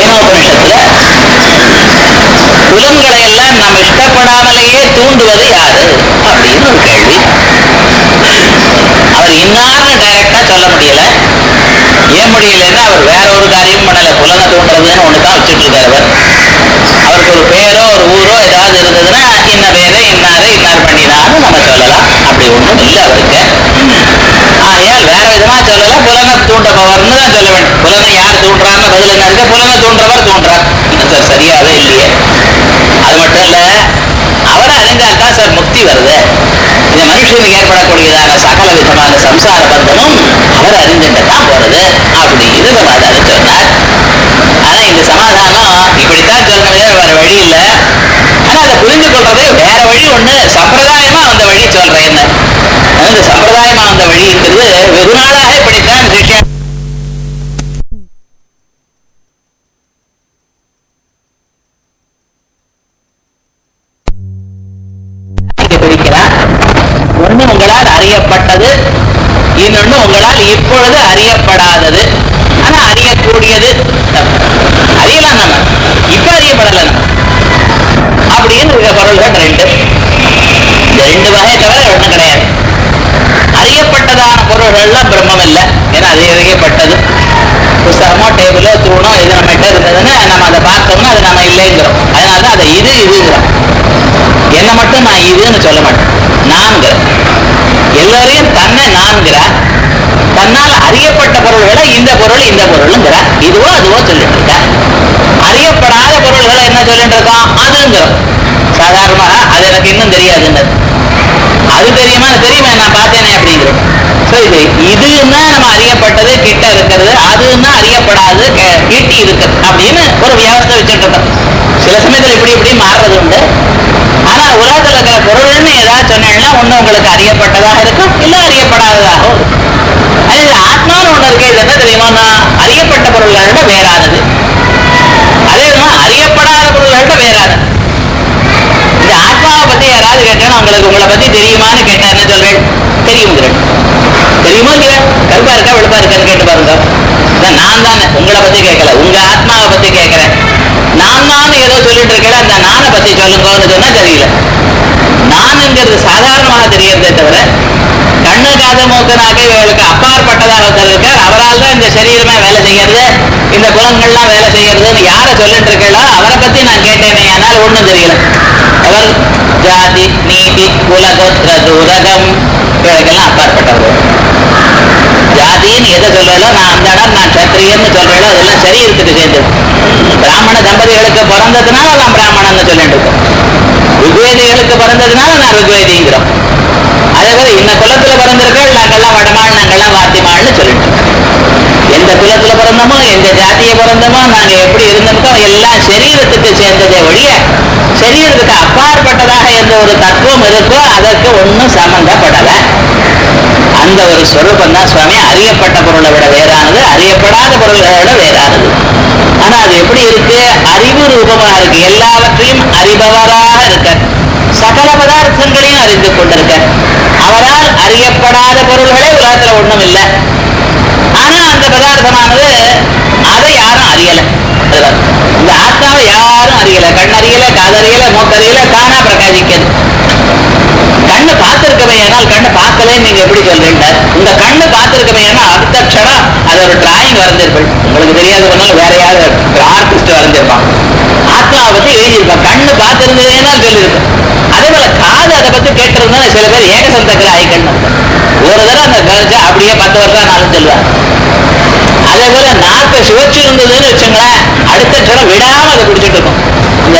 பிரம்மோபனிஷத்துல புலன்களை எல்லாம் நம்ம இஷ்டப்படாமலேயே தூண்டுவது யாரு அப்படின்னு ஒரு கேள்வி அவர் இன்னார்னு டைரக்டா சொல்ல முடியல ஏன் முடியலன்னா அவர் வேற ஒரு காரியம் பண்ணல புலனை தூண்டுறதுன்னு ஒண்ணுதான் வச்சுட்டு இருக்காரு அவர் அவருக்கு ஒரு பேரோ ஒரு ஊரோ ஏதாவது இருந்ததுன்னா இன்ன பேரு இன்னாரு இன்னார் பண்ணினான்னு நம்ம சொல்லலாம் அப்படி ஒண்ணும் இல்லை அவருக்கு ஆகையால் வேற விதமா சொல்லலாம் புலனை தூண்டுபவர்னு தான் சொல்ல வேண்டும் புலனை யார் தூண்டுறான்னு பதில் என்ன இருக்கு புலனை தூண்டுறவர் தூண்டுறார் இன்னும் சார் சரியாவே இல்லையே அது மட்டும் இல்ல அவரை அறிஞ்சாதான் சார் முக்தி வருது இந்த மனுஷனுக்கு ஏற்படக்கூடியதான சகல விதமான சம்சார பந்தமும் அவர் அறிஞ்சிட்டு தான் போறது அப்படின்னு சமாதானம் சொன்னார் ஆனா இந்த சமாதானம் இப்படித்தான் சொல்லணும் வேற வழி இல்லை ஆனா அதை புரிந்து கொள்றதுக்கு வேற வழி ஒண்ணு சம்பிரதாயமா அந்த வழி சொல்றேன் என்ன அந்த சம்பிரதாயமா அந்த வழி இருக்கிறது வெகு நாளாக இப்படித்தான் சிஷ்யன் இங்க பிரிக்கிறார் ஒண்ணு உங்களால் அறியப்பட்டது இன்னொன்னு உங்களால் இப்பொழுது அறியப்படாதது ஆனா அறியக்கூடியது தப்பு. அறியலாம் நம்ம இப்ப அறியப்படல நம்ம அப்படின்னு இருக்க பொருள்கள் ரெண்டு இந்த ரெண்டு வகை தவிர ஒண்ணும் கிடையாது அறியப்பட்டதான பொருள்கள்லாம் பிரம்மம் இல்லை ஏன்னா அது அறியப்பட்டது புஸ்தகமோ டேபிளோ தூணோ இது நம்ம கிட்ட இருந்ததுன்னா நம்ம அதை பார்த்தோம்னா அது நம்ம இல்லைங்கிறோம் அதனால தான் அதை இது இதுங்கிறோம் என்ன மட்டும் நான் இதுன்னு சொல்ல மாட்டேன் நான்கிற எல்லோரையும் தன்னை நான்கிற தன்னால் அறியப்பட்ட பொருள்களை இந்த பொருள் இந்த பொருளுங்கிற இதுவோ அதுவோ சொல்லிட்டு இருக்க அறியப்படாத பொருள்களை என்ன சொல்லிட்டு இருக்கோம் அதுங்கிறோம் சாதாரணமா அது எனக்கு இன்னும் தெரியாதுன்னு அது தெரியுமா தெரியுமா நான் பார்த்தேனே அப்படிங்கிறோம் So இது இதுன்னா நம்ம அறியப்பட்டது கிட்ட இருக்கிறது அதுன்னா அறியப்படாது கெ- கிட்டி இருக்கு அப்படின்னு ஒரு வியவஸ்தை வச்சுட்டு இருக்கோம் சில சமயத்துல இப்படி இப்படி மாறுறது உண்டு ஆனா உலகத்துல இருக்கிற பொருள்னு ஏதாவது சொன்னேன்னா ஒண்ணு உங்களுக்கு அறியப்பட்டதாக இருக்கும் இல்ல அறியப்படாததாகவும் இருக்கும் அது இது ஆத்மான்னு ஒண்ணு இருக்கு இது என்ன தெரியுமா அறியப்பட்ட பொருள்களோட வேறானது அதே விதமா அறியப்படாத பொருள்களோட வேறானது இந்த ஆத்மாவை பத்தி யாராவது கேட்டா உங்களுக்கு உங்களை பத்தி தெரியுமான்னு கேட்டா என்ன சொல்றேன் தெரியுங்கிறேன் தெரியுமா இல்லையா கருப்பா இருக்கா வெளுப்பா இருக்கான்னு கேட்டு பாருங்க இதான் நான் தானே உங்களை பத்தி கேட்கல உங்க ஆத்மாவை பத்தி கேட்கிறேன் நான் தான் ஏதோ சொல்லிட்டு இருக்கேன் அந்த நானை பத்தி சொல்லுங்கன்னு சொன்னா தெரியல நானுங்கிறது சாதாரணமாக தெரியறதே தவிர கண்ணு காது மூக்கு நாக்கு இவர்களுக்கு அப்பாற்பட்டதாக ஒருத்தர் இருக்கார் அவரால் தான் இந்த சரீரமே வேலை செய்யறது இந்த புலன்கள்லாம் வேலை செய்யறதுன்னு யாரை சொல்லிட்டு இருக்கீங்களோ அவரை பத்தி நான் கேட்டேனே ஆனால் ஒண்ணும் தெரியல அவர் ஜாதி நீதி குலகோத்திர தூரகம் இவர்களுக்கெல்லாம் அப்பாற்பட்டவர் ஜாதின்னு எதை சொல்றதோ நான் அந்த இடம் நான் சத்திரியன்னு சொல்றேனோ அதெல்லாம் சரீரத்துக்கு சேர்ந்தது பிராமண தம்பதிகளுக்கு பிறந்ததுனால நான் பிராமணன்னு சொல்லிட்டு இருக்கோம் ருக்வேதிகளுக்கு பிறந்ததுனால நான் ருக்வேதிங்கிறோம் அதே போல இந்த குலத்துல பிறந்திருக்கள் நாங்கெல்லாம் வடமாள் நாங்கெல்லாம் வாத்திமாள்னு சொல்லிட்டு இருக்கோம். எந்த குலத்துல பிறந்தோமோ எந்த ஜாதியை பிறந்தோமோ நாங்க எப்படி இருந்தோமோ எல்லாம் சரீரத்துக்கு சேர்ந்ததே ஒழிய சரீரத்துக்கு அப்பாற்பட்டதாக எந்த ஒரு தத்துவம் இருக்கோ அதற்கு ஒன்றும் சம்பந்தப்படலை அந்த ஒரு ஸ்வரூபம் தான் சுவாமி அறியப்பட்ட பொருளை விட வேறானது அறியப்படாத பொருளை விட வேறானது ஆனா அது எப்படி இருக்கு அறிவு ரூபமா இருக்கு எல்லாவற்றையும் அறிபவராக இருக்க சகல பதார்த்தங்களையும் அறிந்து கொண்டிருக்க அவரால் அறியப்படாத பொருள்களே உலகத்துல ஒண்ணும் இல்லை ஆனா அந்த பதார்த்தமானது அதை யாரும் அறியல அதுதான். இந்த ஆத்மாவை யாரும் அறியல கண்ணறியல காதறியல மூக்கறியல தானா பிரகாசிக்கிறது கண்ணு பார்த்திருக்கவே ஏனால் கண்ணு பார்க்கலன்னு நீங்க எப்படி சொல்றீங்க உங்க கண்ணு பார்த்திருக்கவே ஏன்னா அடுத்த க்ஷணம் அது ஒரு டிராயிங் வரைஞ்சிருப்பேன் உங்களுக்கு தெரியாத ஒன்றும் வேற யாரும் ஆர்டிஸ்ட் வரைஞ்சிருப்பான் ஆத்மாவை பத்தி எழுதியிருப்பான் கண்ணு பார்த்திருந்ததுன்னா சொல்லியிருப்பேன் அதே போல காது அதை பத்தி கேட்டிருந்தா சில பேர் ஏகசந்தக்கிற ஆய் கண்ணு ஒரு தடவை அந்த கருத்து அப்படியே பத்து வருஷம் நானும் சொல்லுவேன் அதே போல நாக்கு சுழற்சி இருந்ததுன்னு வச்சுங்களேன் அடுத்த க்ஷணம் விடாம அதை குடிச்சிட்டு இருக்கும் இந்த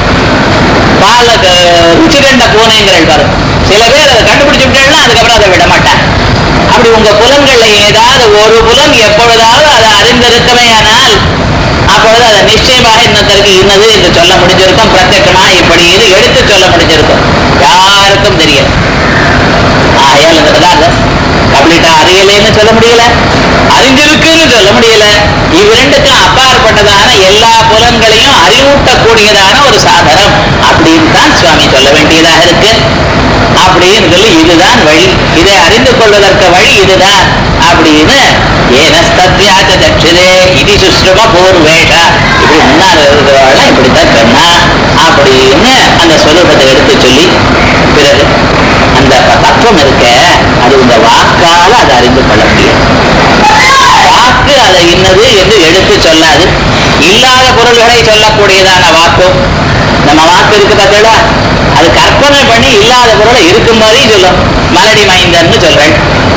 பால ருச்சி கண்ட பூனைங்கிறல் பாரு சில பேர் அதை கண்டுபிடிச்சு விட்டாங்கன்னா அதுக்கப்புறம் அதை விட மாட்டாங்க அப்படி உங்க புலன்கள்ல ஏதாவது ஒரு புலன் எப்பொழுதாவது அதை அறிந்திருக்கவே ஆனால் அப்பொழுது அதை நிச்சயமாக இன்னொருத்தருக்கு இன்னது என்று சொல்ல முடிஞ்சிருக்கும் பிரத்யட்சமா இப்படி இது எடுத்து சொல்ல முடிஞ்சிருக்கும் யாருக்கும் தெரியல ஆகையால் இந்த பதார்த்தம் கம்ப்ளீட்டா அறியலைன்னு சொல்ல முடியல அறிஞ்சிருக்குன்னு சொல்ல முடியல இவ்விரண்டுக்கும் அப்பாற்பட்டதான எல்லா புலன்களையும் அறிவூட்டக்கூடியதான ஒரு சாதனம் அப்படின்னு தான் சுவாமி சொல்ல வேண்டியதாக இருக்கு அப்படின்னு சொல்லி இதுதான் வழி இதை அறிந்து கொள்வதற்கு வழி இதுதான் அப்படின்னு ஏனஸ்தத்யாச்ச தட்சிரே இது சுஷ்ரும பூர்வே விசேஷா இப்படி முன்னால் இருக்கிறவெல்லாம் இப்படித்தான் சொன்னா அப்படின்னு அந்த ஸ்வரூபத்தை எடுத்து சொல்லி பிறகு அந்த தத்துவம் இருக்க அது இந்த வாக்கால அதை அறிந்து கொள்ள முடியாது வாக்கு அதை இன்னது என்று எடுத்து சொல்லாது இல்லாத பொருள்களை சொல்லக்கூடியதான வாக்கும் நம்ம வாக்கு இருக்கு பார்த்தீங்களா அது கற்பனை பண்ணி இல்லாத பொருளை இருக்கும் மாதிரி சொல்லும் மலடி மைந்தன்னு சொல்றேன்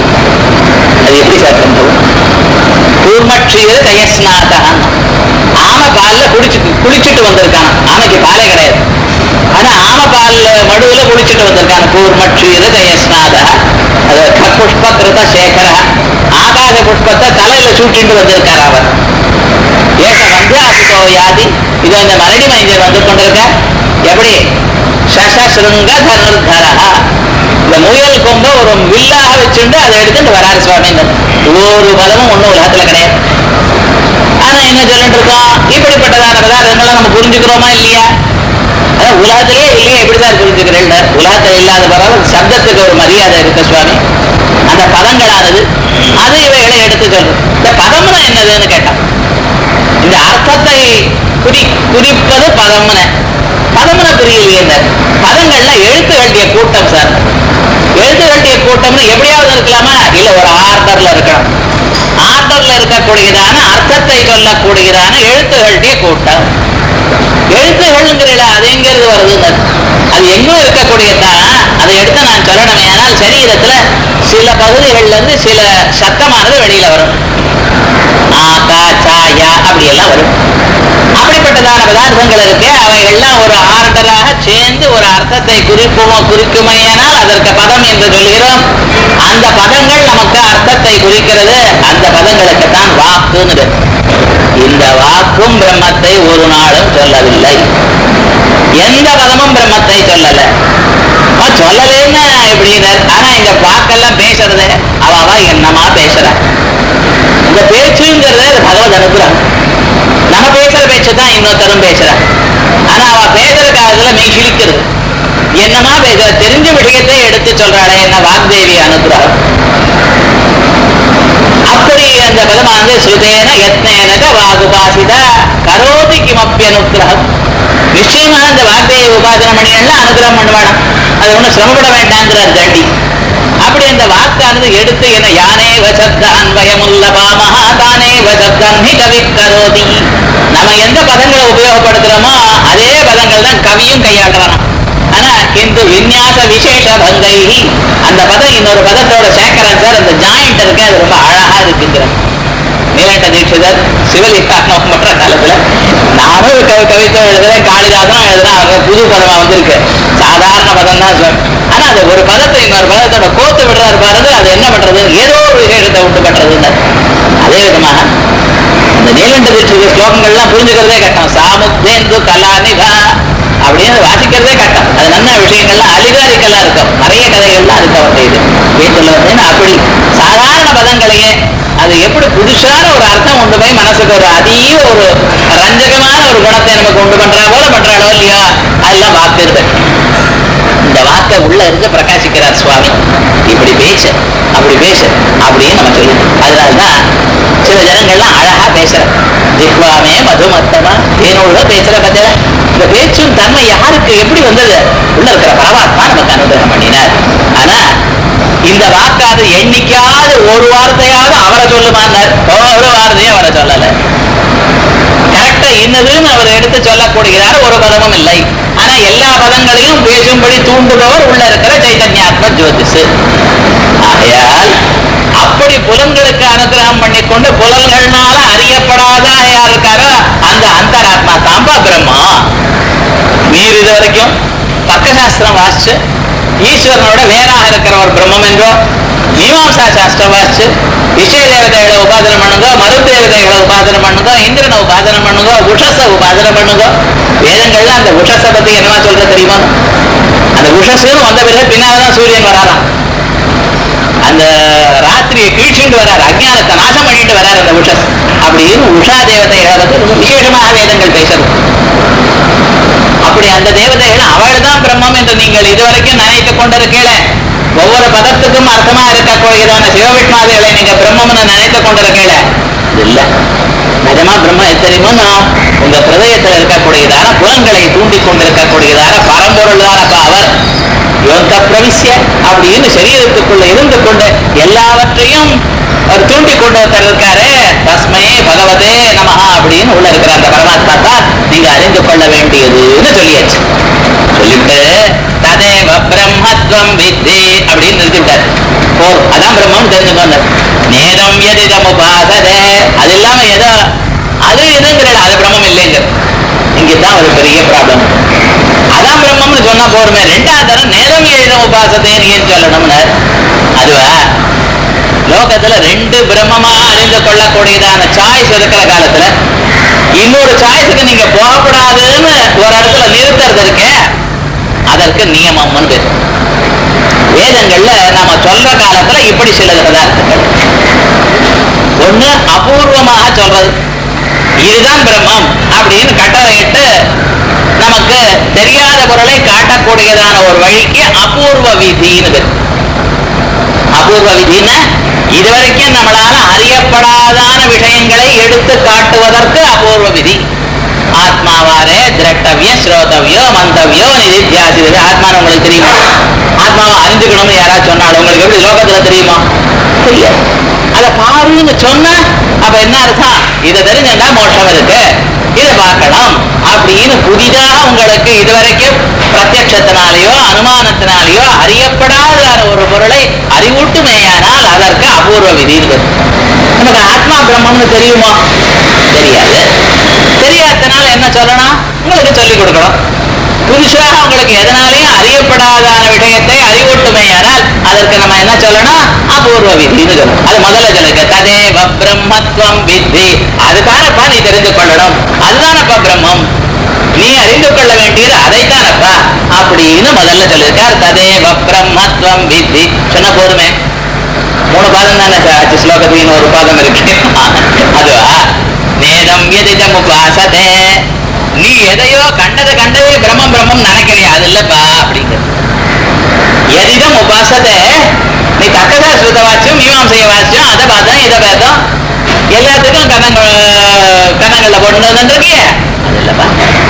அது எப்படி சார் சம்பவம் கூர்மற்றீர கயஸ்நாதான் ஆமை பால்ல குடிச்சிட்டு குளிச்சுட்டு வந்திருக்கான் ஆமைக்கு பாலே கிடையாது ஆனா ஆமை பால்ல மடுவுல குளிச்சுட்டு வந்திருக்கான் கூர்மற்றீர கயஸ்நாதா அது க- புஷ்ப கிருத சேகர ஆகாச புஷ்பத்தை தலையில சூட்டிட்டு வந்திருக்கார் அவர் ஏக வந்தியாசிதோ யாதி இது அந்த மரடி மைந்தர் வந்து கொண்டிருக்க எப்படி சசசிருங்க தனுர்தரா இந்த முயல் கொம்ப ஒரு வில்லாக வச்சுட்டு அதை எடுத்துட்டு வராரு சுவாமி ஒரு பலமும் ஒண்ணும் உலகத்துல கிடையாது ஆனா என்ன சொல்லிட்டு இருக்கோம் இப்படிப்பட்டதான பதார்த்தங்களை நம்ம புரிஞ்சுக்கிறோமா இல்லையா அதான் உலகத்திலே இல்லையா எப்படிதான் புரிஞ்சுக்கிறேன் உலகத்துல இல்லாத பரவாயில்ல சப்தத்துக்கு ஒரு மரியாதை இருக்கு சுவாமி அந்த பதங்களானது அது இவைகளை எடுத்து சொல்றது இந்த பதம்னா என்னதுன்னு கேட்டான் இந்த அர்த்தத்தை குறி குறிப்பது பதம்னு பதம்னு புரியலையே இந்த பதங்கள்ல எழுத்து வேண்டிய கூட்டம் சார் எழுத்து வேண்டிய கூட்டம்னு எப்படியாவது இருக்கலாமா இல்ல ஒரு ஆர்டர்ல இருக்கணும் ஆர்டர்ல இருக்கக்கூடியதான அர்த்தத்தை சொல்லக்கூடியதான எழுத்துகளுடைய கூட்டம் எழுத்துகள்ங்கிறீல அது எங்கிருந்து வருதுன்னு அது எங்கும் இருக்கக்கூடியதான் அதை எடுத்து நான் சொல்லணுமே ஆனால் சரீரத்துல சில பகுதிகள்ல இருந்து சில சத்தமானது வெளியில வரும் ஆ கா சா யா அப்படி எல்லாம் வரும் அப்படிப்பட்டதான பதார்த்தங்கள் இருக்கு அவைகள்லாம் ஒரு ஆர்டராக சேர்ந்து ஒரு அர்த்தத்தை குறிக்குமோ குறிக்குமையானால் அதற்கு பதம் என்று சொல்கிறோம் அந்த பதங்கள் நமக்கு அர்த்தத்தை குறிக்கிறது அந்த பதங்களுக்கு தான் வாக்குன்னு இந்த வாக்கும் பிரம்மத்தை ஒரு நாளும் சொல்லவில்லை எந்த பதமும் பிரம்மத்தை சொல்லல அவன் சொல்லலைன்னா எப்படின்னு ஆனா இங்க வாக்கெல்லாம் பேசுறது அவ அவ என்னமா பேசுற இந்த பேச்சுங்கிறது அது பகவத் அனுகிரகம் நம்ம பேசுற பேச்சு தான் இன்னொருத்தரும் பேசுறான் ஆனா அவ பேசுற காலத்துல மெய் கிழிக்கிறது என்னமா பேசுற தெரிஞ்ச விஷயத்தை எடுத்து சொல்றாளே என்ன வாக்தேவி அனுகிரகம் அப்படி அந்த பதமானது ஸ்ருதேன யத்னேனக வாகுபாசித கரோதி கிமப்பி அனுகிரகம் நிச்சயமா அந்த வாக்தேவி உபாசனம் பண்ணியெல்லாம் அனுகிரகம் பண்ணுவானா அது ஒன்றும் சிரமப்பட வேண்டாங்கிறார் தண்டி அப்படி அந்த வாக்கானது எடுத்து என யானே வசத்த அன்வயமுல்ல பாமஹா தானே வசத்தன்னி கவி கரோதி நம்ம எந்த பதங்களை உபயோகப்படுத்துறோமோ அதே பதங்கள் தான் கவியும் கையாளுறான் ஆனா கிந்து விநியாச விசேஷ பங்கை அந்த பதம் இன்னொரு பதத்தோட சேர்க்கிறான் சார் அந்த ஜாயிண்ட் இருக்கு அது ரொம்ப அழகா இருக்குங்கிறார் நீலண்ட தீட்சிதர் சிவலிங்கானம் பண்ற காலத்துல நானும் கவி கவிதை எழுதுறேன் காளிதாசனும் எழுதுறேன் அவங்க புது பதமா வந்திருக்கு சாதாரண பதம் தான் சார் ஆனா அந்த ஒரு பதத்தை இன்னொரு பதத்தோட கோத்து விடுறாரு பாருங்க அது என்ன பண்றது ஏதோ ஒரு விசேஷத்தை உண்டு பண்றதுன்னு அதே விதமாக இந்த நீலண்ட தீட்சித ஸ்லோகங்கள்லாம் புரிஞ்சுக்கிறதே கட்டம் சாமுத்தேந்து கலாநிகா அப்படின்னு வாசிக்கிறதே கட்டம் அது நல்ல விஷயங்கள்லாம் அலிகாரிக்கெல்லாம் இருக்கும் நிறைய கதைகள்லாம் இருக்கு அவருடைய இது வீட்டுல வந்து அப்படி சாதாரண பதங்களையே அது எப்படி புதுசான ஒரு அர்த்தம் உண்டு போய் மனசுக்கு ஒரு அதீவ ஒரு ரஞ்சகமான ஒரு குணத்தை நமக்கு உண்டு பண்றா போல பண்றாளோ இல்லையா அதெல்லாம் வாக்கு இருக்கு இந்த வாக்கை உள்ள இருந்து பிரகாசிக்கிறார் சுவாமி இப்படி பேசு அப்படி பேசு அப்படின்னு நம்ம சொல்லி அதனால்தான் சில ஜனங்கள்லாம் அழகா பேசுற ஜிஹ்வாமே மதுமத்தமா தேனோட பேசுற பத்தில இந்த பேச்சும் தன்மை யாருக்கு எப்படி வந்தது உள்ள இருக்கிற பரமாத்மா நமக்கு அனுகிரகம் பண்ணினார் ஆனா இந்த வாக்காது எண்ணிக்காவது ஒரு வார்த்தையாவது அவரை சொல்லுமான்னார் ஒரு வார்த்தையும் அவரை சொல்லல கரெக்டா இன்னதுன்னு அவர் எடுத்து சொல்லக்கூடியதார் ஒரு பதமும் இல்லை ஆனா எல்லா பதங்களையும் பேசும்படி தூண்டுபவர் உள்ள இருக்கிற சைதன்யாத்ம ஜோதிஷு ஆகையால் அப்படி புலன்களுக்கு அனுகிரகம் பண்ணிக்கொண்டு புலன்கள்னால அறியப்படாத யார் இருக்காரோ அந்த அந்தராத்மா தாம்பா பிரம்மா நீர் இது வரைக்கும் பக்கசாஸ்திரம் வாசிச்சு ஈஸ்வரனோட வேறாக இருக்கிற ஒரு பிரம்மம் என்றோ மீமாம்சா சாஸ்திரம் வாசிச்சு விஷய தேவதைகளை உபாசனை பண்ணுங்க மருந்தேவதைகளை உபாசனை பண்ணுங்க இந்திரனை உபாசனை பண்ணுங்க உஷஸ உபாசனை பண்ணுங்க வேதங்கள்ல அந்த உஷஸ பத்தி என்னவா சொல்ற தெரியுமா அந்த உஷஸ்னு வந்த பிறகு பின்னால்தான் சூரியன் வராராம் அந்த ராத்திரியை கீழ்ச்சிட்டு வராரு அஜ்ஞானத்தை நாசம் பண்ணிட்டு வராரு அந்த உஷஸ் அப்படின்னு உஷா தேவதைகளை பத்தி ரொம்ப விசேஷமாக வேதங்கள் பேசுறது அப்படி அந்த தேவதைகள் அவள் தான் பிரம்மம் என்று நீங்கள் இதுவரைக்கும் நினைத்துக் கொண்டிருக்கீங்களே ஒவ்வொரு பதத்துக்கும் அர்த்தமா இருக்கக்கூடியதான சிவவிஷ்மாதைகளை நீங்க பிரம்மம்னு நினைத்துக் கொண்டிருக்கீங்களே இது இல்ல நிஜமா பிரம்மம் எது தெரியுமோ உங்க ஹிருதயத்தில் இருக்கக்கூடியதான புலன்களை தூண்டிக் கொண்டிருக்கக்கூடியதான பரம்பொருள் தானப்பா அவர் யோக பிரவிசிய அப்படின்னு சரீரத்துக்குள்ள இருந்து கொண்டு எல்லாவற்றையும் அவர் தூண்டிக் கொண்டு ஒருத்தர் இருக்காரு தஸ்மை பகவதே நமஹா அப்படின்னு உள்ள இருக்கிற அந்த பரமாத்மா தான் நீங்க அறிந்து கொள்ள வேண்டியதுன்னு சொல்லியாச்சு சொல்லிட்டு ததேவ பிரம்மத்வம் வித்தி அப்படின்னு நிறுத்திவிட்டார் ஓ அதான் பிரம்மம் தெரிஞ்சுக்கோங்க நேரம் எதிதம் உபாசதே அது இல்லாம ஏதோ அது எதுங்கிற அது பிரம்மம் இல்லைங்க இங்கதான் ஒரு பெரிய ப்ராப்ளம் அதான் பிரம்மம்னு சொன்னா போருமே ரெண்டாவது தரம் நேரம் எதிதம் உபாசதேன்னு ஏன் சொல்லணும்னு அதுவா லோகத்துல ரெண்டு பிரம்மமா அறிந்து கொள்ளக்கூடியதான சாய்ஸ் இருக்கிற காலத்துல இன்னொரு சாய்ஸுக்கு நீங்க போகக்கூடாதுன்னு ஒரு இடத்துல நிறுத்துறது இருக்கே அதற்கு நியமம்னு பேர் வேதங்கள்ல நாம சொல்ற காலத்துல இப்படி சில பதார்த்தங்கள் ஒண்ணு அபூர்வமாக சொல்றது இதுதான் பிரம்மம் அப்படின்னு கட்டளையிட்டு நமக்கு தெரியாத பொருளை காட்டக்கூடியதான ஒரு வழிக்கு அபூர்வ விதின்னு பேர் அபூர்வ விதின்னா இதுவரைக்கும் நம்மளால அறியப்படாதான விஷயங்களை எடுத்து காட்டுவதற்கு அபூர்வ விதி ஆத்மாவாரே திரட்டவிய ஸ்ரோதவியோ மந்தவியோ நிதித்தியாசிரியது ஆத்மான்னு உங்களுக்கு தெரியுமா ஆத்மாவை அறிஞ்சுக்கணும்னு யாராவது சொன்னாலும் உங்களுக்கு எப்படி லோகத்துல தெரியுமா தெரியாது அதை பாருன்னு சொன்னா அப்ப என்ன அர்த்தம் இதை தெரிஞ்சுட்டா மோட்சம் இருக்கு இதை பார்க்கணும் அப்படின்னு புதிதாக உங்களுக்கு இதுவரைக்கும் பிரத்யட்சத்தினாலேயோ அனுமானத்தினாலேயோ அறியப்படாத ஒரு பொருளை அறிவூட்டுமேயானால் அதற்கு அபூர்வ விதி இருக்குது நமக்கு ஆத்மா பிரம்மம்னு தெரியுமா தெரியாது தெரியாதனால என்ன சொல்லணும் உங்களுக்கு சொல்லிக் கொடுக்கணும் புதுசாக உங்களுக்கு எதனாலையும் அறியப்படாதான விஷயத்தை அறிவூட்டுமேயானால் அதற்கு நம்ம என்ன சொல்லணும் அபூர்வ விதின்னு சொல்லணும் அது முதல்ல சொல்லுங்க ததேவ பிரம்மத்துவம் வித்தி அதுதானப்பா நீ தெரிந்து கொள்ளணும் அதுதானப்பா பிரம்மம் நீ அறிந்து கொள்ள வேண்டியது அதைத்தானப்பா அப்படின்னு முதல்ல சொல்லியிருக்கார் ததேவ பிரம்மத்துவம் வித்தி சொன்ன போதுமே மூணு பாதம் தானே சார் ஸ்லோகத்துக்கு ஒரு பாதம் இருக்கு அதுவா நேரம் எதிதம் உபாசதே நீ எதையோ கண்டதை கண்டதே பிரம்மம் பிரம்மம் நினைக்கிறியா அது இல்லப்பா அப்படிங்கிறது எதிதம் உபாசதே நீ தக்கதா ஸ்ருத வாச்சியம் மீமாசைய வாச்சியம் அதை பார்த்தா இதை பார்த்தோம் எல்லாத்துக்கும் கண்ணங்கள் கண்ணங்கள்ல போட்டு வந்துருக்கிய அது இல்லப்பா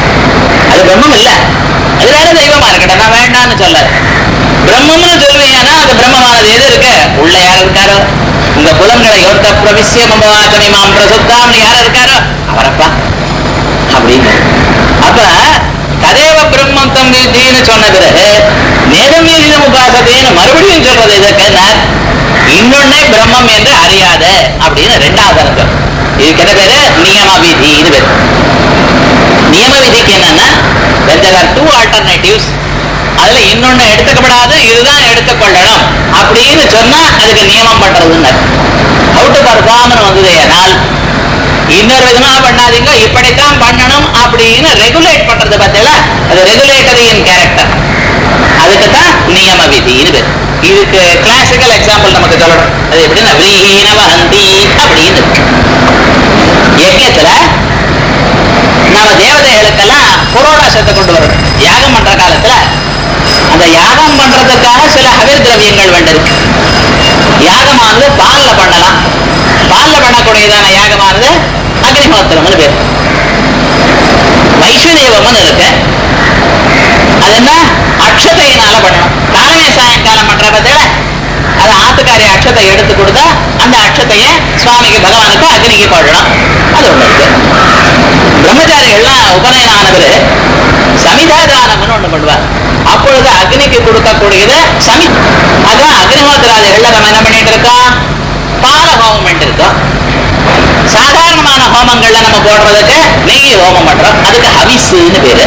அது பிரம்மம் இல்ல அது வேற தெய்வமா இருக்கட்டும் நான் வேண்டாம்னு சொல்ல பிரம்மம்னு சொல்லுவேன்னா அது பிரம்மமானது எது இருக்கு உள்ள யார் இருக்காரோ உங்க புலன்களை யோர்த்த பிரவிசிய மமவாசனை மாம் பிரசுத்தாம்னு யார் இருக்காரோ அவரப்பா அப்படின்னு அப்ப ததேவ பிரம்மம் தம் வித்தின்னு சொன்ன பிறகு நேரம் மீதிதம் உபாசத்தைன்னு மறுபடியும் சொல்றது எதுக்குன்னா இன்னொன்னே பிரம்மம் என்று அறியாத அப்படின்னு ரெண்டாவது அர்த்தம் இதுக்கு என்ன பேரு நியம விதி இது பேரு நியம விதிக்கு என்னன்னா when there are two alternatives அதுல இன்னொன்னு எடுத்துக்கப்படாது இதுதான் எடுத்துக்கொள்ளணும் அப்படின்னு சொன்னா அதுக்கு நியமம் பண்றதுன்னு அவுட் பர்ஃபார்மன் வந்தது ஏனால் இன்னொரு விதமா பண்ணாதீங்க இப்படித்தான் பண்ணணும் அப்படின்னு ரெகுலேட் பண்றது பார்த்தீங்களா அது ரெகுலேட்டரி இன் கேரக்டர் அதுக்கு தான் நியம விதி இது இதுக்கு கிளாசிக்கல் எக்ஸாம்பிள் நமக்கு சொல்லணும் அது எப்படின்னா விஹீன வந்தி அப்படின்னு யஜ்யத்துல நம்ம தேவதைகளுக்கெல்லாம் புரோடாசத்தை கொண்டு வரும் யாகம் பண்ற காலத்துல அந்த யாகம் பண்றதுக்காக சில ஹவிர் திரவியங்கள் வேண்டியிருக்கு யாகமானது பால்ல பண்ணலாம் பால்ல பண்ணக்கூடியதான யாகமானது அக்னிஹோத்திரம்னு பேர் வைஷ்ணதேவம்னு இருக்கு அது என்ன அக்ஷதையினால பண்ணணும் காலையில சாயங்காலம் பண்ற பார்த்தீங்களா அது ஆத்துக்காரி அக்ஷதை எடுத்து கொடுத்தா அந்த அக்ஷதையை சுவாமிக்கு பகவானுக்கு அக்னிக்கு போடணும் அது ஒண்ணு இருக்கு பிரம்மச்சாரிகள்லாம் உபநயனம் ஆனவர் சமிதாதானம்னு ஒண்ணு பண்ணுவார் அப்பொழுது அக்னிக்கு கொடுக்கக்கூடியது சமி அதான் அக்னிஹோத்திராதிகள்ல நம்ம என்ன பண்ணிட்டு இருக்கோம் பால ஹோமம் பண்ணிட்டு இருக்கோம் சாதாரணமான ஹோமங்கள்ல நம்ம போடுறதுக்கு நெய் ஹோமம் பண்றோம் அதுக்கு ஹவிஸ்ன்னு பேரு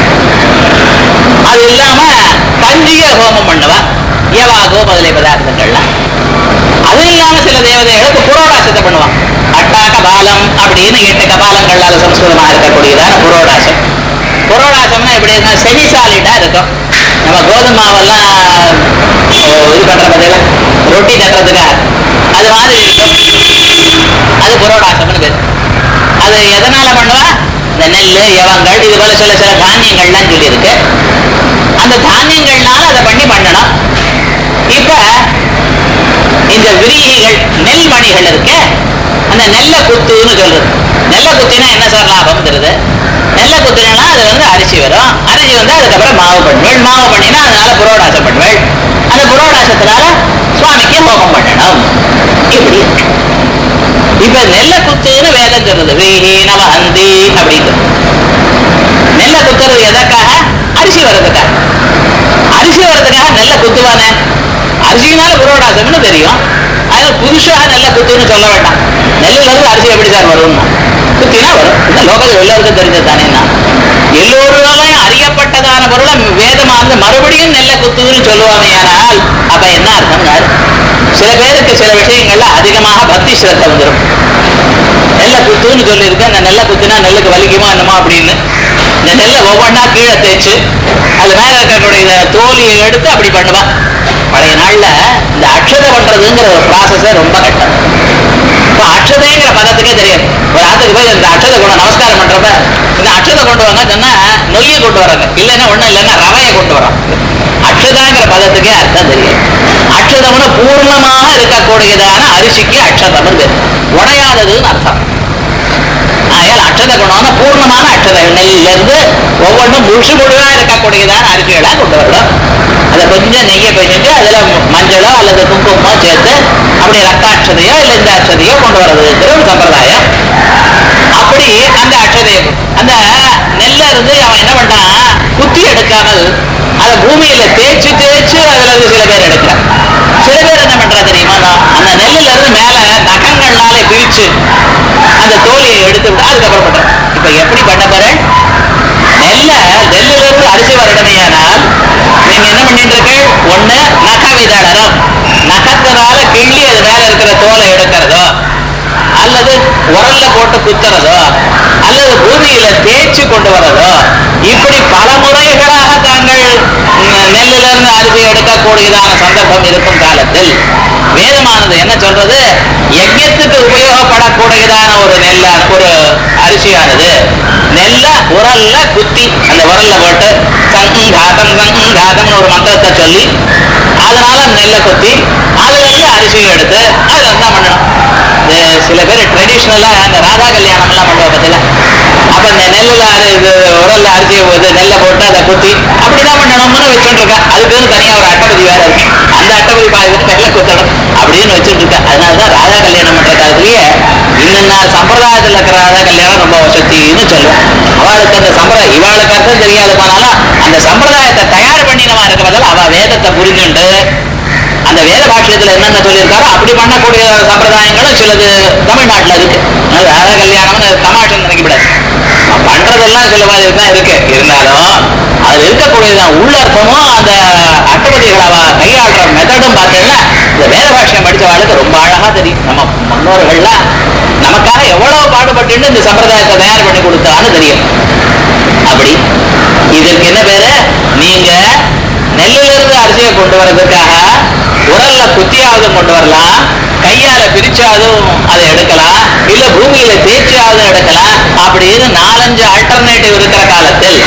அது இல்லாம பஞ்சிக ஹோமம் பண்ணுவா யவாகோ முதலிய பதார்த்தங்கள்லாம் அது இல்லாம சில தேவதைகளுக்கு புரோடாசத்தை பண்ணுவான் அட்டாக பாலம் அப்படின்னு எட்டு கபாலங்களால சம்ஸ்கிருதமா இருக்கக்கூடியதான புரோடாசம் புரோடாசம்னா எப்படி இருக்கா செமி சாலிடா இருக்கும் நம்ம கோதுமை மாவெல்லாம் ஓ, இது பண்ற பார்த்தீங்களா ரொட்டி தட்டுறதுக்காக அது மாதிரி இருக்கும் அது புரோடாசம்னு பேர் அது எதனால பண்ணுவா இந்த நெல் யவங்கள் இது போல சில சில தானியங்கள்லாம் சொல்லி இருக்கு அந்த தானியங்கள்னால அதை பண்ணி பண்ணணும் இப்ப இந்த விரியைகள் நெல் மணிகள் இருக்க அந்த நெல்ல குத்துன்னு சொல்றது நெல்ல குத்தினா என்ன சார் லாபம்ங்கிறது நெல்ல குத்தினா அது வந்து அரிசி வரும் அரிசி வந்து அதுக்கப்புறம் மாவு பண்ணுவேள் மாவு பண்ணினா அதனால புரோடாசம் பண்ணுவேள் அந்த புரோடாசத்தினால சுவாமிக்கு ஹோமம் பண்ணணும் இப்படி இருக்கு இப்ப நெல்ல குத்துன்னு வேதம் சொல்றது வீஹி நவஹந்தி அப்படிங்கிறது நெல்ல குத்துறது எதற்காக அரிசி வர்றதுக்காக அரிசி வர்றதுக்காக நெல்ல குத்துவானே அரிசினால புரோடாசம்னு தெரியும் அதனால புதுசாக நெல்ல குத்துன்னு சொல்ல வேண்டாம் நெல்லுல இருந்து அரிசி எப்படி சார் வரும் குத்தினா வரும் இந்த லோகத்தில் எல்லாருக்கும் தெரிஞ்சது தானே எல்லோருனாலும் அறியப்பட்டதான பொருளை வேதமானது மறுபடியும் நெல்ல குத்துன்னு சொல்லுவாங்க ஆனால் அப்ப என்ன அர்த்தம்னா சில பேருக்கு சில விஷயங்கள்ல அதிகமாக பக்தி சிரத்தை வந்துடும் நெல்ல குத்துன்னு சொல்லியிருக்கு அந்த நெல்லை குத்துனா நெல்லுக்கு வலிக்குமா என்னமோ அப்படின்னு இந்த நெல்லை ஒவ்வொன்றா கீழே தேய்ச்சு அது மேல இருக்கக்கூடிய தோலியை எடுத்து அப்படி பண்ணுவா பழைய நாள்ல இந்த அக்ஷதை பண்றதுங்கிற ஒரு ப்ராசஸே ரொம்ப கஷ்டம் இப்போ அக்ஷதைங்கிற பதத்துக்கே தெரியாது ஒரு ஆத்துக்கு போய் இந்த அக்ஷதை கொண்டு நமஸ்காரம் பண்றப்ப இந்த அக்ஷதை கொண்டு வாங்க சொன்னா நொய்யை கொண்டு வராங்க இல்லைன்னா ஒண்ணும் இல்லைன்னா ரவையை கொண்டு வரோம் அக்ஷதாங்கிற பதத்துக்கே அர்த்தம் தெரியும் அக்ஷதம்னு பூர்ணமாக இருக்கக்கூடியதான அரிசிக்கு அக்ஷதம் பேர் உடையாததுன்னு அர்த்தம் ஆகையால் அக்ஷத குணம்னா பூர்ணமான அக்ஷத நெல்லில இருந்து ஒவ்வொன்றும் முழுசு முழுவா இருக்கக்கூடியதான அரிசிகளா கொண்டு வரணும் அதை கொஞ்சம் நெய்யை பெஞ்சிட்டு அதுல மஞ்சளோ அல்லது குங்குமமோ சேர்த்து அப்படி ரத்தாட்சதையோ இல்லை இந்த அக்ஷதையோ கொண்டு வர்றதுங்கிற ஒரு சம்பிரதாயம் அப்படி அந்த அக்ஷதையை அந்த நெல்ல இருந்து அவன் என்ன பண்றான் குத்தி எடுக்காமல் அதை பூமியில தேய்ச்சி தேய்ச்சி அதுல இருந்து சில பேர் எடுக்கிறான் சில பேர் என்ன பண்றா தெரியுமா அந்த நெல்லுல இருந்து மேல நகங்கள்னாலே பிரிச்சு அந்த தோலியை எடுத்து விட்டு அதுக்கப்புறம் பண்றேன் இப்ப எப்படி பண்ண போறேன் நெல்ல நெல்லுல இருந்து அரிசி வரணுமேயானால் நீங்க என்ன பண்ணிட்டு இருக்கு ஒண்ணு நக விதடனம் நகத்தினால கிள்ளி அது மேல இருக்கிற தோலை எடுக்கிறதோ அல்லது உரல்ல போட்டு குத்துறதோ அல்லது பூமியில தேய்ச்சி கொண்டு வரதோ இப்படி பல முறைகளாக தாங்கள் ம், நெல்லிலிருந்து அரிசி எடுக்கக்கூடியதான சந்தர்ப்பம் இருக்கும் காலத்தில் வேதமானது என்ன சொல்றது யஜ்யத்துக்கு உபயோகப்படக்கூடியதான ஒரு நெல்லான ஒரு அரிசியானது நெல்ல உரல்ல குத்தி அந்த உரல்ல போட்டு சங்காதம் சங்காதம்னு ஒரு மந்திரத்தை சொல்லி அதனால நெல்லை குத்தி அதுல இருந்து அரிசியை எடுத்து அதுல இருந்தா பண்ணணும் இந்த சில பேர் ட்ரெடிஷ்னலா அந்த ராதா கல்யாணம் எல்லாம் பண்ணுவா பத்தில அப்ப இந்த நெல்லுல அரி இது உரல்ல அரிசியை இது நெல்லை போட்டு அதை குத்தி அப்படிதான் பண்ணணும்னு வச்சுட்டு இருக்கேன் அதுக்குன்னு தனியா ஒரு அட்டபதி வேற இருக்கு அந்த அட்டபதி பாதி நெல்லை குத்தணும் அப்படின்னு வச்சுட்டு இருக்கேன் அதனாலதான் ராதா கல்யாணம் பண்ற காலத்திலேயே இன்னும் சம்பிரதாயத்துல இருக்கிற ராதா கல்யாணம் ரொம்ப வசதின்னு சொல்லுவோம் அவளுக்கு அந்த சம்பிரதாயம் இவாளுக்கு அர்த்தம் தெரியாது போனாலும் அந்த சம்பிரதாயத்தை தயார் பண்ணினவா இருக்க பதில் அவ வேதத்தை புரிஞ்சுண்டு அந்த வேத பாஷ்யத்துல என்னென்ன சொல்லியிருக்காரோ அப்படி பண்ணக்கூடிய சம்பிரதாயங்களும் சிலது தமிழ்நாட்டுல இருக்கு அது ராதா கல்யாணம்னு தமாஷன் நினைக்கப்படாது பண்றதெல்லாம் சில மாதிரி தான் இருக்கு இருந்தாலும் அதுல இருக்கக்கூடியதான் உள்ளர்த்தமும் அந்த அட்டபதிகள் அவ கையாளுற மெத்தடும் பார்த்தீங்கன்னா இந்த வேத பாஷ்யம் படிச்சவாளுக்கு ரொம்ப அழகா தெரியும் நம்ம முன்னோர்கள்லாம் நமக்காக எவ்வளவு பாடுபட்டு இந்த சம்பிரதாயத்தை தயார் பண்ணி கொடுத்தான்னு தெரியும் அப்படி இதற்கு என்ன பேரு நீங்க நெல்லிலிருந்து அரிசியை கொண்டு வர்றதுக்காக உரல்ல குத்தியாவது கொண்டு வரலாம் கையால பிரிச்சாதும் அதை எடுக்கலாம் இல்ல பூமியில தேய்ச்சியாவது எடுக்கலாம் அப்படின்னு நாலஞ்சு ஆல்டர்னேட்டிவ் இருக்கிற காலத்தில்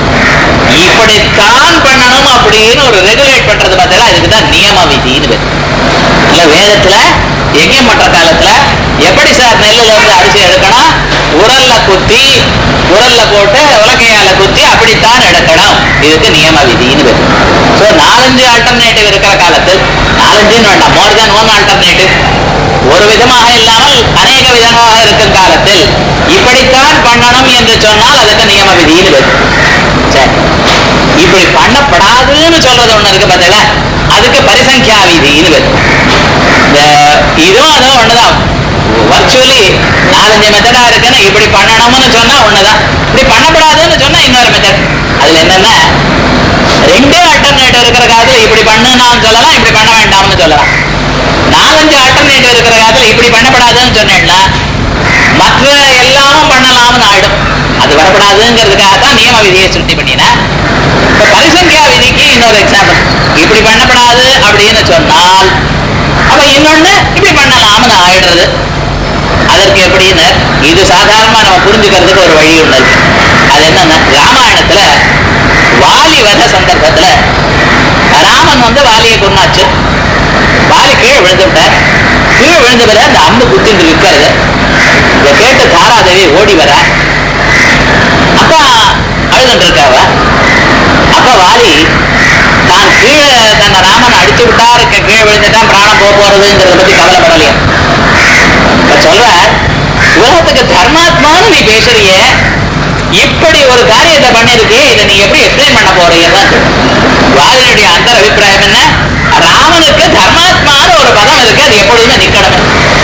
இப்படித்தான் பண்ணணும் அப்படின்னு ஒரு ரெகுலேட் பண்றது பார்த்தீங்கன்னா இதுக்கு தான் நியம விதின்னு பேர் இல்ல வேதத்துல யஜ்யம் பண்ற காலத்துல எப்படி சார் நெல்லுல இருந்து அரிசி எடுக்கணும் உரல்ல குத்தி உரல்ல போட்டு உலக்கையால குத்தி அப்படித்தான் எடுக்கணும் இதுக்கு நியம விதின்னு பேர் ஸோ நாலஞ்சு ஆல்டர்னேட்டிவ் இருக்கிற காலத்தில் நாலஞ்சுன்னு வேண்டாம் மோர் தென் ஒன் ஆல்டர்னேட்டிவ் ஒரு விதமாக இல்லாமல் அநேக விதமாக இருக்கும் காலத்தில் இப்படித்தான் பண்ணணும் என்று சொன்னால் அதுக்கு நியம விதின்னு பேர் சரி இப்படி பண்ணப்படாதுன்னு சொல்றது ஒண்ணு இருக்கு பார்த்தீங்களா அதுக்கு பரிசங்கியா விதின்னு பேர் இந்த இதுவும் அதுவும் ஒண்ணுதான் வர்ச்சுவலி நாலஞ்சு மெத்தடா இருக்குன்னு இப்படி பண்ணணும்னு சொன்னா ஒண்ணுதான் இப்படி பண்ணப்படாதுன்னு சொன்னா இன்னொரு மெத்தட் அதுல என்னன்னா ரெண்டே ஆல்டர்னேட்டிவ் இருக்கிற காலத்துல இப்படி பண்ணுனான்னு சொல்லலாம் இப்படி பண்ண வேண்டாம்னு சொல்லலாம் நாலஞ்சு ஆல்டர்னேட்டிவ் இருக்கிற காலத்துல இப்படி பண்ணப்படாதுன்னு சொன்னேன்னா மற்ற எல்லாமும் பண்ணலாம்னு ஆயிடும் அது வரப்படாதுங்கிறதுக்காக தான் நியம விதியை சுட்டி பண்ணினா இப்ப பரிசங்கியா விதிக்கு இன்னொரு எக்ஸாம்பிள் இப்படி பண்ணப்படாது அப்படின்னு சொன்னால் அப்ப இன்னொன்னு இப்படி பண்ணலாம்னு ஆயிடுறது அதற்கு எப்படின்னு இது சாதாரணமா நம்ம புரிஞ்சுக்கிறதுக்கு ஒரு வழி ஒண்ணு இருக்கு அது என்னன்னா ராமாயணத்துல வாலி வத சந்தர்ப்பத்துல ராமன் வந்து வாலியை கொண்டாச்சு வாலி கீழே விழுந்து விட்டார் கீழே விழுந்த பிறகு அந்த அம்பு குத்திட்டு இருக்கிறது இதை கேட்டு தாராதேவி ஓடி வர அப்பா அழுதுட்டு இருக்காவ அப்ப வாலி தான் கீழே தன்னை ராமன் அடிச்சு விட்டார் க- கீழே விழுந்துட்டான் பிராணம் போக போறதுங்கிறத பத்தி கவலைப்படலையா இப்ப சொல்ற உலகத்துக்கு தர்மாத்மான்னு நீ பேசுறியே இப்படி ஒரு காரியத்தை பண்ணிருக்கியே இதை நீ எப்படி எக்ஸ்பிளைன் பண்ண போறீங்கன்னு வாலியுடைய அந்த அபிப்பிராயம் என்ன ராமனுக்கு தர்மாத்மான்னு ஒரு பதம் இருக்கு அது எப்பொழுதுமே நிக்கணும்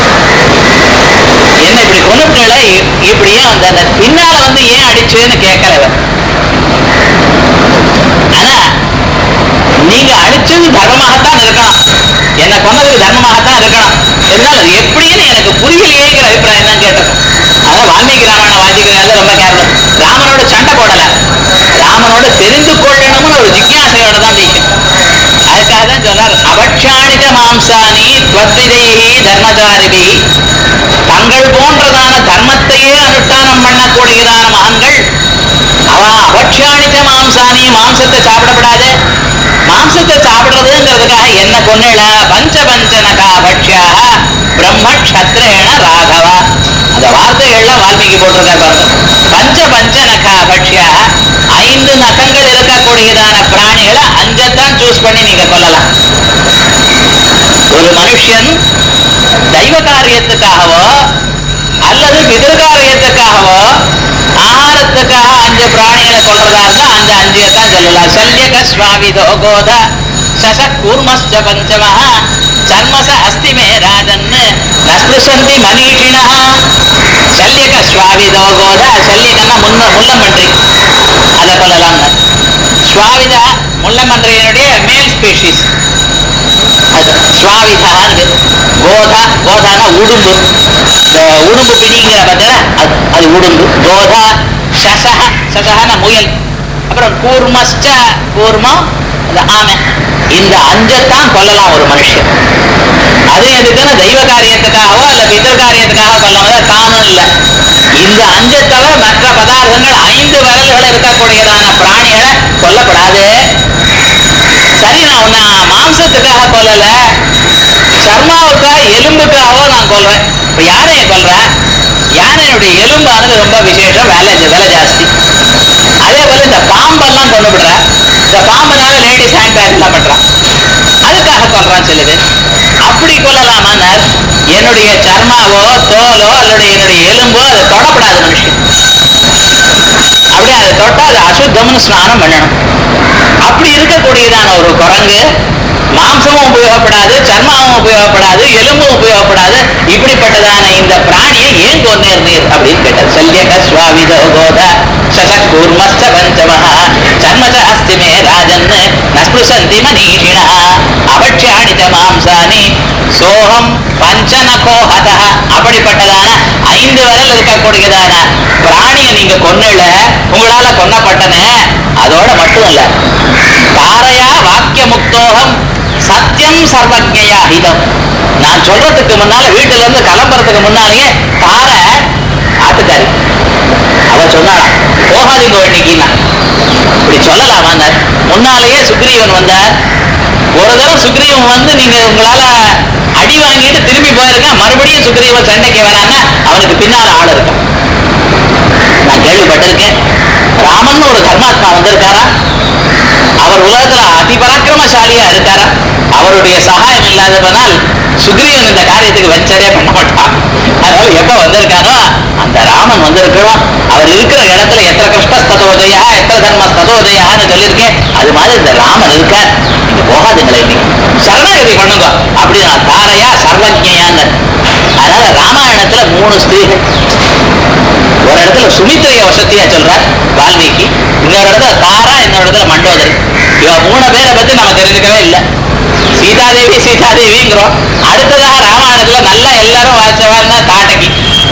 என்ன இப்படி கொண்டுட்டல இப்படியே அந்த அந்த பின்னால வந்து ஏன் அடிச்சேன்னு கேட்கல இவன். ஆனா நீங்க அடிச்சது தர்மமாகத்தான் இருக்கணும் என்ன கொன்னதுக்கு தர்மமாகத்தான் இருக்கணும் இருந்தாலும் அது எப்படின்னு எனக்கு புரியலையேங்கிற அபிப்பிராயம் தான் கேட்டிருக்கோம் அதான் வால்மீகி ராமாயணம் வாசிக்கிறாங்க ரொம்ப கேர்லஸ் ராமனோட சண்டை போடல ராமனோட தெரிந்து கொள்ளணும்னு ஒரு ஜிக்யாசையோட தான் நிற்கும் அதுக்காக தான் சொன்னார் அவட்சாணித மாம்சானி துவத்திதேகி தர்மதாரிபி தங்கள் போன்றதான தர்மத்தையே அனுஷ்டானம் பண்ணக்கூடியதான மகன்கள் அவ அவட்சாணித்த மாம்சானி மாம்சத்தை சாப்பிடப்படாது மாம்சத்தை சாப்பிடுறதுங்கிறதுக்காக என்ன கொன்னில பஞ்ச பஞ்சனகா பட்சியாக பிரம்ம க்ஷத்ரேண ராகவா அந்த வார்த்தைகள்லாம் வால்மீகி போட்டிருக்காரு பாருங்க பஞ்ச பஞ்ச நகா பட்சியாக ஐந்து நகங்கள் இருக்கக்கூடியதான பிராணிகளை அஞ்சத்தான் சூஸ் பண்ணி நீங்க கொல்லலாம் ஒரு மனுஷன் தெய்வ காரியத்துக்காகவோ அல்லது பிதிர்காரியத்துக்காகவோ ஆகாரத்துக்காக அஞ்சு பிராணிகளை கொள்றதா இருந்தா அந்த அஞ்சு தான் சொல்லலாம் சல்யக சுவாமிதோ கோத சச கூர்மஸ்ச பஞ்சமஹ சர்மச அஸ்தி மே ராஜன்னு நஸ்பிருசந்தி மனீஷிணா சல்யக சுவாமிதோ கோத சல்யகன்னா முன்ன முள்ளமன்றி அதை கொள்ளலாம் சுவாவிதா முள்ளமன்றியனுடைய மேல் ஸ்பீஷிஸ் அது சுவாவிதான்னு கோதா கோதானா உடும்பு அஹ் உடும்பு பிடிங்கிற பார்த்தா அது அது உடும்பு கோதா சசக சசகன முயல் அப்புறம் கூர்மஸ்ட கூர்மம் அது ஆமை இந்த அஞ்சத்தான் கொல்லலாம் ஒரு மனுஷன் அது எதுக்குன்னு தெய்வ காரியத்துக்காகவோ அல்ல பிதர் காரியத்துக்காக கொல்லாம காணும் இல்லை இந்த அஞ்சை தவிர மற்ற பதார்த்தங்கள் ஐந்து விரல்கள் இருக்கக்கூடியதான பிராணிகளை கொல்லப்படாது சரி நான் உன்னை மாம்சத்துக்காக கொல்லல சர்மாவுக்காக எலும்புக்காகவோ நான் கொல்றேன் இப்ப யானையை கொல்றேன் யானையுடைய எலும்பானது ரொம்ப விசேஷம் வேலை விலை ஜாஸ்தி அதே போல இந்த பாம்பெல்லாம் கொண்டு விடுற இந்த பாம்புனால லேடிஸ் ஹேண்ட் பேக் எல்லாம் பண்றான் அதுக்காக கொல்றான் சில பேர் அப்படி கொல்லலாமான்னார் என்னுடைய சர்மாவோ தோலோ அல்லது என்னுடைய எலும்போ அதை தொடப்படாது மனுஷன் அப்படியே அதை தொட்டா அது அசுத்தம்னு ஸ்நானம் பண்ணணும் அப்படி இருக்கக்கூடியதான ஒரு குரங்கு மாம்சமும் உபயோகப்படாது சர்மாவும் உபயோகப்படாது எலும்பும் உபயோகப்படாது இப்படிப்பட்டதான இந்த பிராணியை ஏன் கொன்னேர் நீர் அப்படின்னு கேட்டார் சல்யக சுவாமிதோ கோத சசக்கூர்மஸ்த பஞ்சமஹ சர்மச அஸ்தி மே ராஜன் நஸ்புசந்தி மனீஷிணா அவட்சியாணித மாம்சானி சோகம் பஞ்சநகோஹத அப்படிப்பட்டதான ஐந்து விரல் இருக்கக்கூடியதான பிராணியை நீங்க கொன்னல உங்களால கொன்னப்பட்டன அதோட மட்டும் இல்ல தாரையா வாக்கிய முக்தோகம் சத்தியம் சர்வஜயா ஹிதம் நான் சொல்றதுக்கு முன்னால வீட்டுல இருந்து கிளம்புறதுக்கு முன்னாலேயே தாரை ஆட்டுக்காரி அவ சொன்னாளாம் போகாதீங்க இன்னைக்குன்னா இப்படி சொல்லலாமா முன்னாலேயே சுக்ரீவன் வந்தார் ஒரு தடவை சுக்ரீவன் வந்து நீங்க உங்களால அடி வாங்கிட்டு திரும்பி போயிருங்க மறுபடியும் சுக்ரீவன் சண்டைக்கு வராங்க அவனுக்கு பின்னால ஆள் இருக்கான் நான் கேள்விப்பட்டிருக்கேன் ராமன் ஒரு தர்மாத்மா வந்திருக்காரா அவர் உலகத்துல அதிபராக்கிரமசாலியா இருக்காரா அவருடைய சகாயம் இல்லாததனால் சுக்ரீவன் இந்த காரியத்துக்கு வெஞ்சரே பண்ண மாட்டான் அதனால எப்ப வந்திருக்காரோ அந்த ராமன் வந்திருக்கிறோம் அவர் இருக்கிற இடத்துல எத்தனை கிருஷ்ண ஸ்ததோதயா எத்தனை தர்ம ஸ்ததோதயான்னு சொல்லியிருக்கேன் அது மாதிரி இந்த ராமன் இருக்க நீங்க போகாதுங்களே இன்னைக்கு சரணாகதி பண்ணுங்க அப்படி நான் தாரையா சர்வஜயான்னு அதனால ராமாயணத்துல மூணு ஸ்திரீகள் ஒரு இடத்துல சுமித்திரைய வசதியா சொல்றார் வால்மீகி இன்னொரு இடத்துல தாரா இன்னொரு இடத்துல மண்டோதரி இவ மூணு பேரை பத்தி நம்ம தெரிஞ்சுக்கவே இல்லை சீதாதேவி சீதாதேவிங்கிறோம் அடுத்ததாக ராமாயணத்துல நல்லா எல்லாரும் வாசிச்சவான்னா தாட்டகி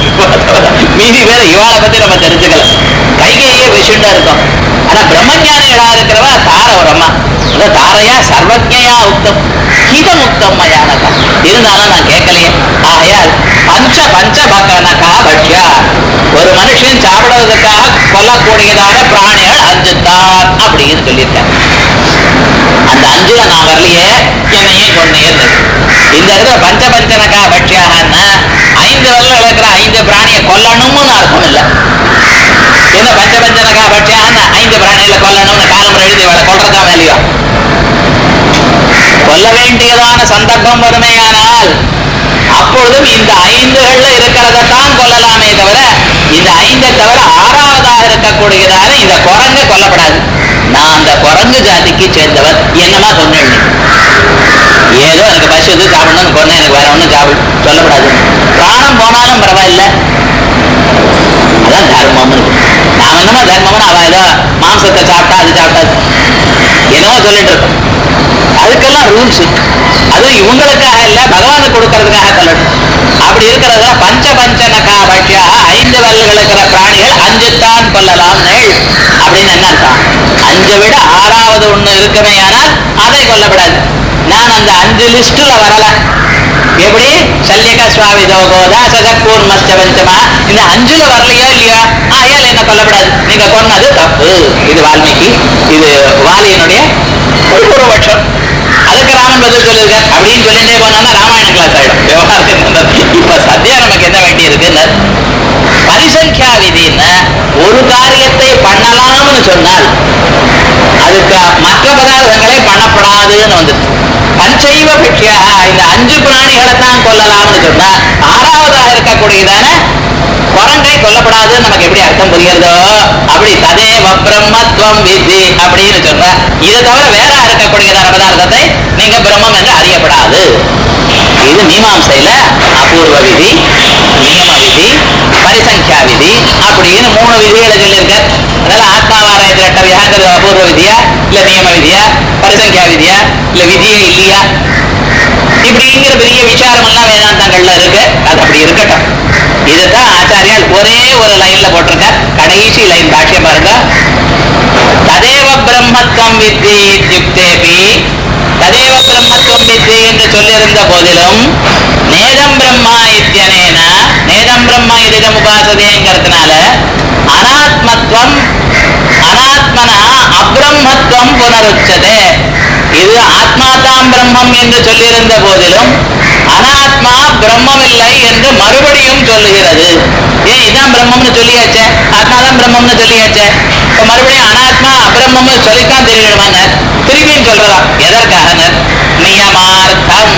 மீதி பேர் இவாளை பத்தி நம்ம தெரிஞ்சுக்கல கைகையே விஷயண்டா இருக்கும் ஆனா பிரம்மஞானிகளா இருக்கிறவா தார ஒரு அம்மா அந்த தாரையா சர்வஜயா உத்தம் ஹிதம் உத்தம் மயானதா இருந்தாலும் நான் கேட்கலையே ஆகையால் பஞ்ச பஞ்ச பகனகா பட்சியா ஒரு மனுஷன் சாப்பிடுவதற்காக கொல்லக்கூடியதான பிராணிகள் அஞ்சு தான் அப்படின்னு சொல்லியிருக்காங்க அந்த அஞ்சுல நான் வரலையே என்னையே கொண்டேன் இந்த இடத்துல பஞ்ச பஞ்சனகா பட்சியாகன்னா ஐந்து வரல இருக்கிற ஐந்து பிராணியை கொல்லணும்னு அர்த்தம் இல்லை ஏதோ பஞ்ச பஞ்சனகா பட்சியாகன்னா ஐந்து பிராணிகளை கொல்லணும்னு காலம் எழுதி வேலை கொள்றதா வேலையோ கொல்ல வேண்டியதான சந்தர்ப்பம் வருமேயானால் அப்பொழுதும் இந்த ஐந்துகள்ல இருக்கிறத தான் கொல்லலாமே தவிர இந்த ஐந்தை தவிர ஆறாவதாக இருக்கக்கூடியதான இந்த குரங்க கொல்லப்படாது நான் அந்த குரங்கு ஜாதிக்கு சேர்ந்தவர் என்னமா சொன்னேன் ஏதோ எனக்கு பசிது சாப்பிடணும்னு கொண்டேன் எனக்கு வேற ஒன்றும் சாப்பிட சொல்லப்படாது பிராணம் போனாலும் பரவாயில்ல அதான் தர்மம்னு இருக்கு. நாம என்னமோ தர்மம்னு அவ ஏதோ மாம்சத்தை சாப்பிட்டா அது சாப்பிட்டாது என்னமோ சொல்லிட்டு இருக்கோம் அதுக்கெல்லாம் ரூல்ஸ் அது இவங்களுக்காக இல்ல பகவானுக்கு கொடுக்கறதுக்காக சொல்லணும் அப்படி இருக்கிறதுல பஞ்ச பஞ்சனகா பட்சியாக ஐந்து வல்லுகள் இருக்கிற பிராணிகள் அஞ்சுத்தான் கொல்லலாம் அப்படின்னு என்ன அர்த்தம் அஞ்சை விட ஆறாவது ஒண்ணு இருக்குமே ஆனால் அதை கொல்லப்படாது நான் அந்த அஞ்சு லிஸ்டுல வரல எப்படி சல்லிக சுவாமி தோகோதா சகக்கூர் மஸ்த பஞ்சமா இந்த அஞ்சுல வரலையா இல்லையா ஆயால் என்ன கொல்லப்படாது நீங்க கொன்னது தப்பு இது வால்மீகி இது வாலியனுடைய ஒரு பூர்வபட்சம் அதுக்கு ராமன் பதில் சொல்லுங்க அப்படின்னு சொல்லிட்டே போனோம்னா ராமாயண கிளாஸ் ஆயிடும் விவகாரத்துக்கு இப்ப சத்தியா நமக்கு என்ன வேண்டி இருக்குன்னு பரிசங்கியா விதின்னா ஒரு காரியத்தை பண்ணலாம்னு சொன்னால் அதுக்கு மற்ற பதார்த்தங்களை பண்ணப்படாதுன்னு வந்தது பஞ்சைவ பிக்ஷியாக இந்த அஞ்சு பிராணிகளை தான் கொல்லலாம்னு சொன்னா ஆறாவதாக இருக்கக்கூடியதான குரங்கை கொல்லப்படாதுன்னு நமக்கு எப்படி அர்த்தம் புரியுறதோ அப்படி ததேவ பிரம்மத்துவம் வித்தி அப்படின்னு சொன்னா இதை தவிர வேற இருக்கக்கூடியதான பதார்த்தத்தை நீங்க பிரம்மம் என்று அறியப்படாது இது மீமாம்சையில அபூர்வ விதி நியம விதி பரிசங்கியா விதி அப்படின்னு மூணு விதிகளை சொல்லியிருக்க அதனால ஆத்மாவாராய திரட்டவியாங்கிறது அபூர்வ விதியா இல்ல நியம விதியா பரிசங்கியா விதியா இல்ல விதியே இல்லையா இப்படிங்கிற பெரிய விசாரம் எல்லாம் வேதாந்தங்கள்ல இருக்கு அது அப்படி இருக்கட்டும் இதுதான் ஆச்சாரியால் ஒரே ஒரு லைன்ல போட்டிருக்க கடைசி லைன் பாஷ்யம் பாருங்க ததேவ பிரம்மத்துவம் வித்தி இத்தியுக்தேபி ததேவ பிரம்மத்துவம் வித்தி என்று சொல்லியிருந்த போதிலும் நேதம் பிரம்மா இத்தியனேன நேதம் பிரம்மா இதம் உபாசதேங்கிறதுனால அனாத்மத்துவம் அனாத்மனா அப்ரம்மத்துவம் புனருச்சதே இது ஆத்மா தான் பிரம்மம் என்று சொல்லியிருந்த போதிலும் அனாத்மா பிரம்மம் இல்லை என்று மறுபடியும் சொல்லுகிறது ஏன் இதான் பிரம்மம்னு சொல்லியாச்சே ஆத்மா தான் பிரம்மம்னு சொல்லியாச்சே இப்ப மறுபடியும் அனாத்மா அபிரம்மம்னு சொல்லித்தான் தெரியணுமாங்க திருப்பியும் சொல்றதாம் எதற்காக நியமார்த்தம்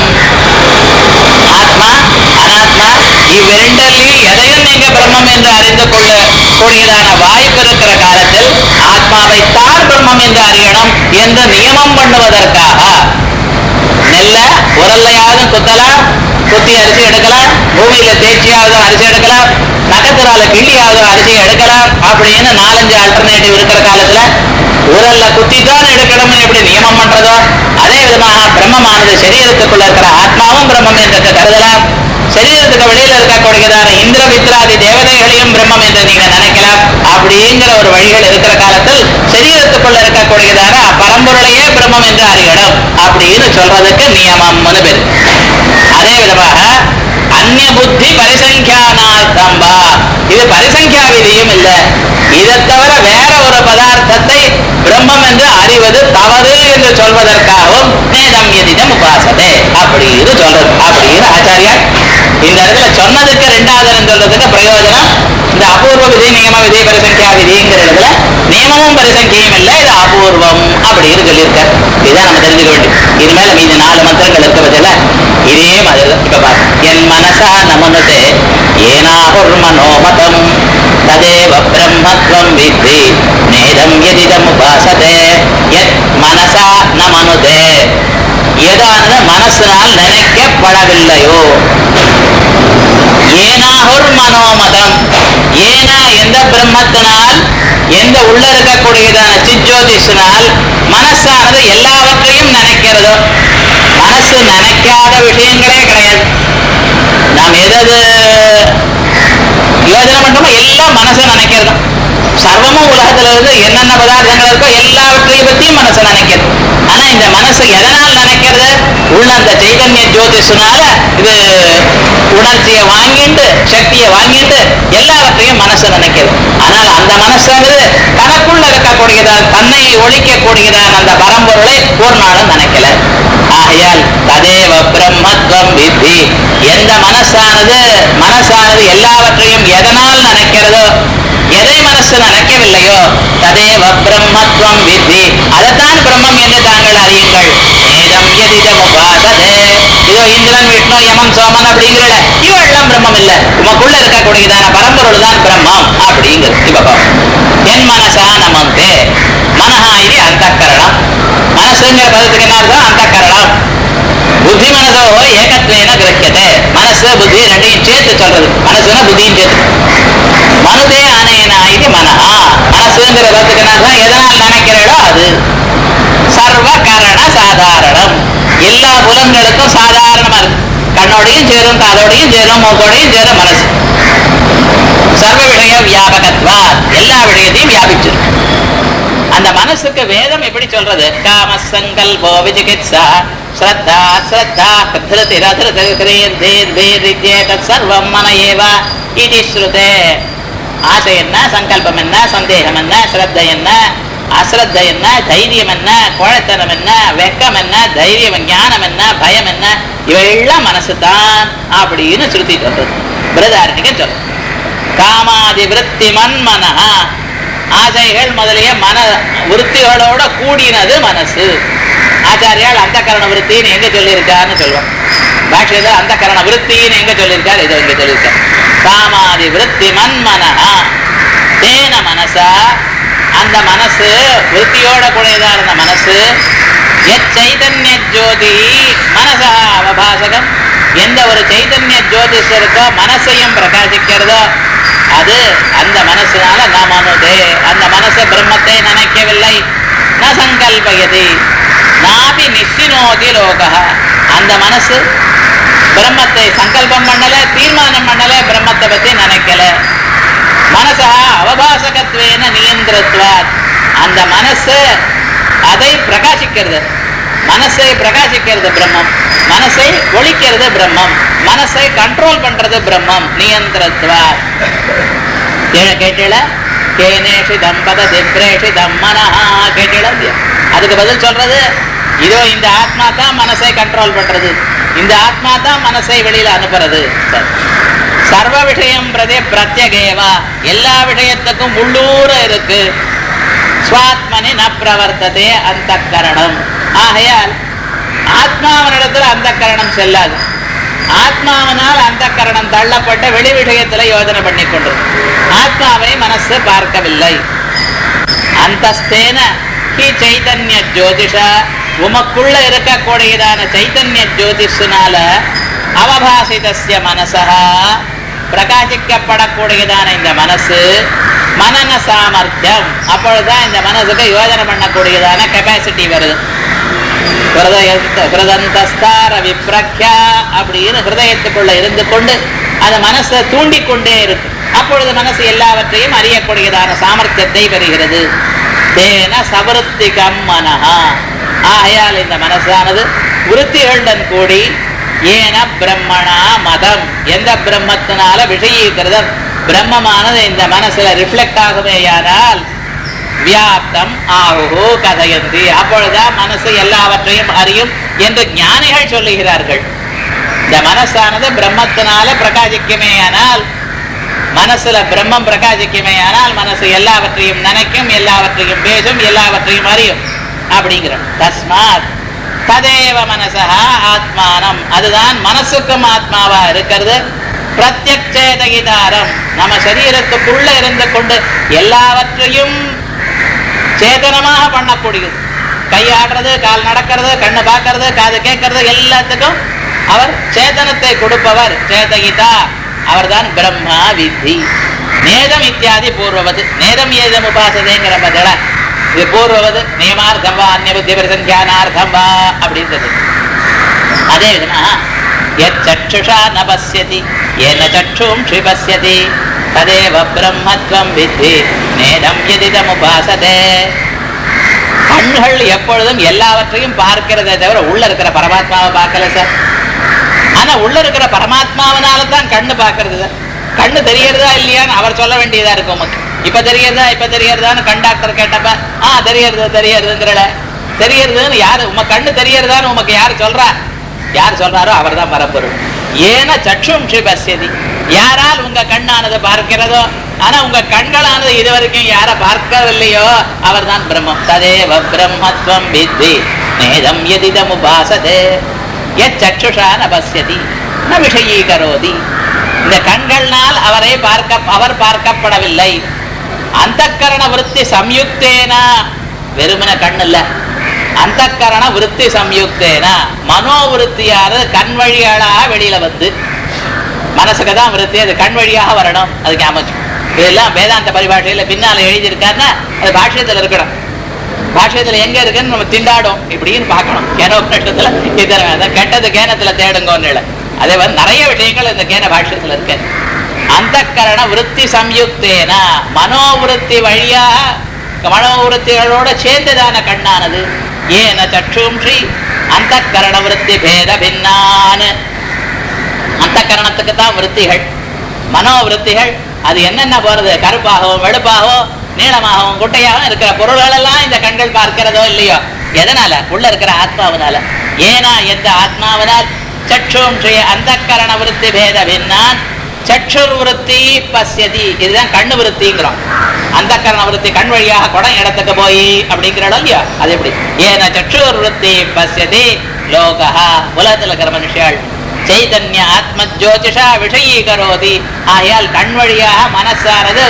ஆத்மா அனாத்மா இவ்விரண்டிலையும் எதையும் நீங்க பிரம்மம் என்று அறிந்து கொள்ள கூடியதான வாய்ப்பு இருக்கிற காலத்தில் ஆத்மாவைத்தான் பிரம்மம் என்று அறியணும் என்று நியமம் பண்ணுவதற்காக நெல்ல உரல்லையாவது குத்தலாம் குத்தி அரிசி எடுக்கலாம் பூமியில தேய்ச்சியாவது அரிசி எடுக்கலாம் நகத்திரால கிள்ளியாவது அரிசி எடுக்கலாம் அப்படின்னு நாலஞ்சு ஆல்டர்னேட்டிவ் இருக்கிற காலத்துல உரல்ல குத்தித்தான் எடுக்கணும்னு எப்படி நியமம் பண்றதோ அதே விதமாக பிரம்மமானது சரீரத்துக்குள்ள இருக்கிற ஆத்மாவும் பிரம்மம் என்று கருதலாம் சரீரத்துக்கு வெளியில இருக்கக்கூடியதான இந்திர மித்ராதி தேவதைகளையும் பிரம்மம் என்று நீங்க நினைக்கலாம் அப்படிங்கிற ஒரு வழிகள் இருக்கிற காலத்தில் சரீரத்துக்குள்ள இருக்கக்கூடியதான பரம்பொருளையே பிரம்மம் என்று அறியணும் அப்படின்னு சொல்றதுக்கு நியமம்னு பேர் அதே விதமாக அந்நிய புத்தி பரிசங்கியானார்த்தம் வா இது பரிசங்கியா விதியும் இல்லை இதை தவிர வேற ஒரு பதார்த்தத்தை பிரம்மம் என்று அறிவது தவறு என்று சொல்வதற்காகவும் நேதம் எதிதம் உபாசதே அப்படின்னு சொல்றது அப்படின்னு ஆச்சாரியார் இந்த இடத்துல சொன்னதுக்கு ரெண்டாவது சொல்றதுக்கு பிரயோஜனம் இந்த அபூர்வ விதி நியம விதி பரிசங்கியா விதிங்கிற இடத்துல நியமமும் பரிசங்கியும் இல்லை இது அபூர்வம் அப்படின்னு சொல்லியிருக்க இதான் நம்ம தெரிஞ்சுக்க வேண்டும் இனிமேல மீதி நாலு மந்திரங்கள் இருக்க பதில இதே மாதிரி தான். இப்ப பாரு என் மனசா நமனுதே ஏனாகுர் மனோமதம் ததேவ பிரம்மத்வம் வித்தி நேதம் எதிதம் உபாசதே எத் மனசா நமனுதே எதானது மனசினால் நினைக்கப்படவில்லையோ ஏனாகுர் மனோமதம் ஏனா எந்த பிரம்மத்தினால் எந்த உள்ள இருக்கக்கூடியதான சிஜோதிஷனால் மனசானது எல்லாவற்றையும் நினைக்கிறதோ மனசு நினைக்காத விஷயங்களே கிடையாது நாம் எதது யோஜனை பண்றோமோ எல்லாம் மனசை நினைக்கிறது சர்வமும் உலகத்துல இருந்து என்னென்ன பதார்த்தங்கள் இருக்கோ எல்லாவற்றையும் பத்தியும் மனசை நினைக்கிறது ஆனா இந்த மனசு எதனால் நினைக்கிறது உள்ள அந்த சைதன்ய ஜோதிஷனால இது உணர்ச்சியை வாங்கிட்டு சக்தியை வாங்கிட்டு எல்லாவற்றையும் மனசு நினைக்கிறது ஆனால் அந்த மனசானது தனக்குள்ள இருக்கக்கூடிய இருக்கக்கூடியதால் தன்னை ஒழிக்கக்கூடியதான அந்த பரம்பொருளை ஒரு நாளும் நினைக்கல ஆகையால் ததேவ பிரம்மத்வம் வித்தி எந்த மனசானது மனசானது எல்லாவற்றையும் எதனால் நினைக்கிறதோ எதை மனசு நினைக்கவில்லையோ ததேவ பிரம்மத்வம் வித்தி அதைத்தான் பிரம்மம் என்று தாங்கள் அறியுங்கள் ஏதம் எதிதம் உபாசதே இதோ இந்திரன் விஷ்ணு யமன் சோமன் அப்படிங்கிற இவெல்லாம் பிரம்மம் இல்ல உமக்குள்ள இருக்கக்கூடியதான பரம்பொருள் தான் பிரம்மம் அப்படிங்கிறது இப்ப என் மனசா நமந்தே மனஹா இது அந்தக்கரணம் மனசுங்கிற பதத்துக்கு என்ன அர்த்தம் அந்தக்கரணம் புத்தி மனசோ ஏகத்வேன கிரகியதே மனசு புத்தி ரெண்டையும் சேர்த்து சொல்றது மனசுனா புத்தியும் சேர்த்து மனுதே அனேனா இது மனஹா மனசுங்கிற பதத்துக்கு என்ன அர்த்தம் எதனால் நினைக்கிறீடோ அது சர்வ கரண சாதாரணம் எல்லா புலன்களுக்கும் சாதாரணமா இருக்கு கண்ணோடையும் சேரும் காதோடையும் சேரும் மூக்கோடையும் சேரும் மனசு சர்வ விஷய வியாபகத்வா எல்லா விஷயத்தையும் வியாபிச்சிருக்கு அந்த மனசுக்கு வேதம் எப்படி சொல்றது காம சங்கல்போ விஜிகித்சா ஸ்ரத்தா ஸ்ரத்தா திருதி ரதிருதேத் சர்வம் மன ஏவ இது ஸ்ருதே ஆசை என்ன சங்கல்பம் என்ன சந்தேகம் என்ன ஸ்ரத்த என்ன அஸ்ரத்த என்ன தைரியம் என்ன குழத்தனம் என்ன வெக்கம் என்ன தைரியம் ஞானம் என்ன பயம் என்ன இவையெல்லாம் மனசு தான் அப்படின்னு ஸ்ருதி சொல்றது பிரதாரணிக சொல்றது காமாதி விருத்தி மன்மனஹா ஆசைகள் முதலிய மன விருத்திகளோட கூடினது மனசு ஆச்சாரியால் அந்த கரண விருத்தின்னு எங்க சொல்லியிருக்காருன்னு சொல்லுவோம் பாஷ்யத்தில் அந்த கரண விருத்தின்னு எங்க சொல்லியிருக்காரு இதோ இங்க சொல்லியிருக்காரு காமாதி விருத்தி மன்மனஹா தேன மனசா அந்த மனசு விருத்தியோட கூடியதா இருந்த மனசு எச்சைதன்ய ஜோதி மனசா அவபாசகம் எந்த ஒரு சைதன்ய ஜோதிஷ் இருக்கோ மனசையும் பிரகாசிக்கிறதோ அது அந்த மனசுனால நாம் அனுதே அந்த மனசு பிரம்மத்தை நினைக்கவில்லை ந சங்கல்பயதி நாபி நிச்சினோதி லோக அந்த மனசு பிரம்மத்தை சங்கல்பம் பண்ணல தீர்மானம் பண்ணல பிரம்மத்தை பத்தி நினைக்கல மனசா அவபாசகத்வேன நியந்திரத்வாத் அந்த மனசு அதை பிரகாசிக்கிறது மனசை பிரகாசிக்கிறது பிரம்மம் மனசை ஒழிக்கிறது பிரம்மம் மனசை கண்ட்ரோல் பண்றது பிரம்மம் நியந்திரத்வாத் கேட்டீல கேனேஷி தம்பத திப்ரேஷி தம்மனஹா கேட்டீல அதுக்கு பதில் சொல்றது இதோ இந்த ஆத்மா தான் மனசை கண்ட்ரோல் பண்றது இந்த ஆத்மா தான் மனசை வெளியில அனுப்புறது சரி சர்வ விஷயம் பிரதே பிரத்யகேவா எல்லா விஷயத்துக்கும் உள்ளூர இருக்கு ஸ்வாத்மனி ந பிரவர்த்ததே அந்த கரணம் ஆகையால் ஆத்மாவனிடத்துல அந்த கரணம் செல்லாது ஆத்மாவனால் அந்த கரணம் தள்ளப்பட்ட வெளி விஷயத்துல யோஜனை பண்ணி கொண்டு ஆத்மாவை மனசு பார்க்கவில்லை அந்தஸ்தேன ஹி சைதன்ய ஜோதிஷ உமக்குள்ள இருக்கக்கூடியதான சைத்தன்ய ஜோதிஷனால அவபாசிதஸ்ய மனசா பிரகாசிக்கப்படக்கூடியதான இந்த மனசு மனன சாமர்த்தியம் அப்பொழுதுதான் இந்த மனசுக்கு யோஜனை பண்ணக்கூடியதான கெப்பாசிட்டி வருது ஹிருதந்தஸ்தார விப்ரக்யா அப்படின்னு ஹிருதயத்துக்குள்ள இருந்து கொண்டு அந்த மனசை தூண்டிக்கொண்டே இருக்கு அப்பொழுது மனசு எல்லாவற்றையும் அறியக்கூடியதான சாமர்த்தியத்தை பெறுகிறது தேன சவருத்திகம் மனஹா ஆகையால் இந்த மனசானது விருத்திகளுடன் கூடி ஏன பிரம்மணா மதம் எந்த பிரம்மத்தினால விஷயீகிருதம் பிரம்மமானது இந்த மனசுல ரிஃப்ளெக்ட் ஆகுமேயானால் வியாப்தம் ஆகுஹோ கதையந்தி அப்பொழுதுதான் மனசு எல்லாவற்றையும் அறியும் என்று ஞானிகள் சொல்லுகிறார்கள் இந்த மனசானது பிரம்மத்தினால பிரகாசிக்குமேயானால் மனசுல பிரம்மம் பிரகாசிக்குமேயானால் மனசு எல்லாவற்றையும் நினைக்கும் எல்லாவற்றையும் பேசும் எல்லாவற்றையும் அறியும் அப்படிங்கிற தஸ்மாத் ததேவ மனசா ஆத்மானம் அதுதான் மனசுக்கும் ஆத்மாவா இருக்கிறது பிரத்யக்ஷேதகிதாரம் நம்ம சரீரத்துக்குள்ள இருந்து கொண்டு எல்லாவற்றையும் சேதனமாக பண்ணக்கூடியது கை ஆடுறது கால் நடக்கிறது கண்ணு பார்க்கறது காது கேட்கறது எல்லாத்துக்கும் அவர் சேதனத்தை கொடுப்பவர் சேதகிதா அவர்தான் பிரம்மா வித்தி நேதம் இத்தியாதி பூர்வவது நேதம் ஏதம் உபாசதைங்கிற பதில இது பூர்வவது நியமார்த்தம் வா அந்நிய புத்தி பிரசந்தியானார்த்தம் வா அப்படின்றது அதே விதமா எத் சற்றுஷா ந பசியதி ஏன சற்றும் பசியதி ததேவ பிரம்மத்வம் வித்தி நேதம் எதிதம் உபாசதே கண்கள் எப்பொழுதும் எல்லாவற்றையும் பார்க்கிறதே தவிர உள்ள இருக்கிற பரமாத்மாவை பார்க்கல சார் ஆனா உள்ள இருக்கிற பரமாத்மாவனால தான் கண்ணு பார்க்கறது சார் கண்ணு தெரியறதா இல்லையான்னு அவர் சொல்ல வேண்டியதா இருக்கும் உமக்கு இப்ப தெரியறதா இப்ப தெரியறதான்னு கண்டாக்டர் கேட்டப்ப ஆ தெரியறது தெரியறதுங்கிறல தெரியறதுன்னு யாரு உம கண்ணு தெரியறதான்னு உமக்கு யாரு சொல்றா யார் சொல்றாரோ அவர்தான் பரப்பொருள் ஏன சற்றும் பசியதி யாரால் உங்க கண்ணானது பார்க்கிறதோ ஆனா உங்க கண்களானது இதுவரைக்கும் யார பார்க்கவில்லையோ அவர்தான் பிரம்மம் ததேவ பிரம்மத்வம் வித்தி நேதம் எதிதம் உபாசதே எச்சுஷா ந பசியதி ந விஷயீகரோதி இந்த கண்கள்னால் அவரை பார்க்க அவர் பார்க்கப்படவில்லை அந்தக்கரண விருத்தி சம்யுக்தேனா வெறுமன கண் இல்ல அந்தக்கரண விருத்தி சம்யுக்தேன மனோவிருத்தியானது கண் வழியாளாக வெளியில வந்து மனசுக்கு தான் விருத்தி அது கண் வழியாக வரணும் அதுக்கு அமைச்சு இதெல்லாம் வேதாந்த பரிபாஷையில பின்னால எழுதியிருக்காருன்னா அது பாஷ்யத்துல இருக்கணும் பாஷ்யத்துல எங்க இருக்குன்னு நம்ம திண்டாடும் இப்படின்னு பார்க்கணும் கேனோ கட்டத்துல இதர அதான் கெட்டது கேனத்துல தேடுங்கன்னு அதே மாதிரி நிறைய விஷயங்கள் இந்த கேன பாஷ்யத்துல இருக்கு அந்த கரண விருத்தி சம்யுக்தேன மனோவிருத்தி வழியா மனோவிருத்திகளோட சேர்ந்ததான கண்ணானது ஏன சற்றும்ஷி அந்த கரண விருத்தி பேத பின்னான் அந்த கரணத்துக்கு தான் விருத்திகள் மனோவிருத்திகள் அது என்னென்ன போறது கருப்பாகவும் வெளுப்பாகவும் நீளமாகவும் குட்டையாகவும் இருக்கிற பொருள்கள் எல்லாம் இந்த கண்கள் பார்க்கிறதோ இல்லையோ எதனால உள்ள இருக்கிற ஆத்மாவினால ஏனா எந்த ஆத்மாவினால் சற்றும் அந்த கரண விருத்தி பேத பின்னான் சற்றுர் விருத்தி பசியதி இதுதான் கண்ணு விருத்திங்கிறோம் அந்த கரண விருத்தி கண் வழியாக குடம் இடத்துக்கு போய் அப்படிங்கிறோம் இல்லையா அது எப்படி ஏன சற்றுர் விருத்தி பசியதி லோகா உலகத்தில் இருக்கிற மனுஷியாள் சைதன்ய ஆத்ம ஜோதிஷா விஷயீகரோதி ஆகையால் கண் வழியாக மனசானது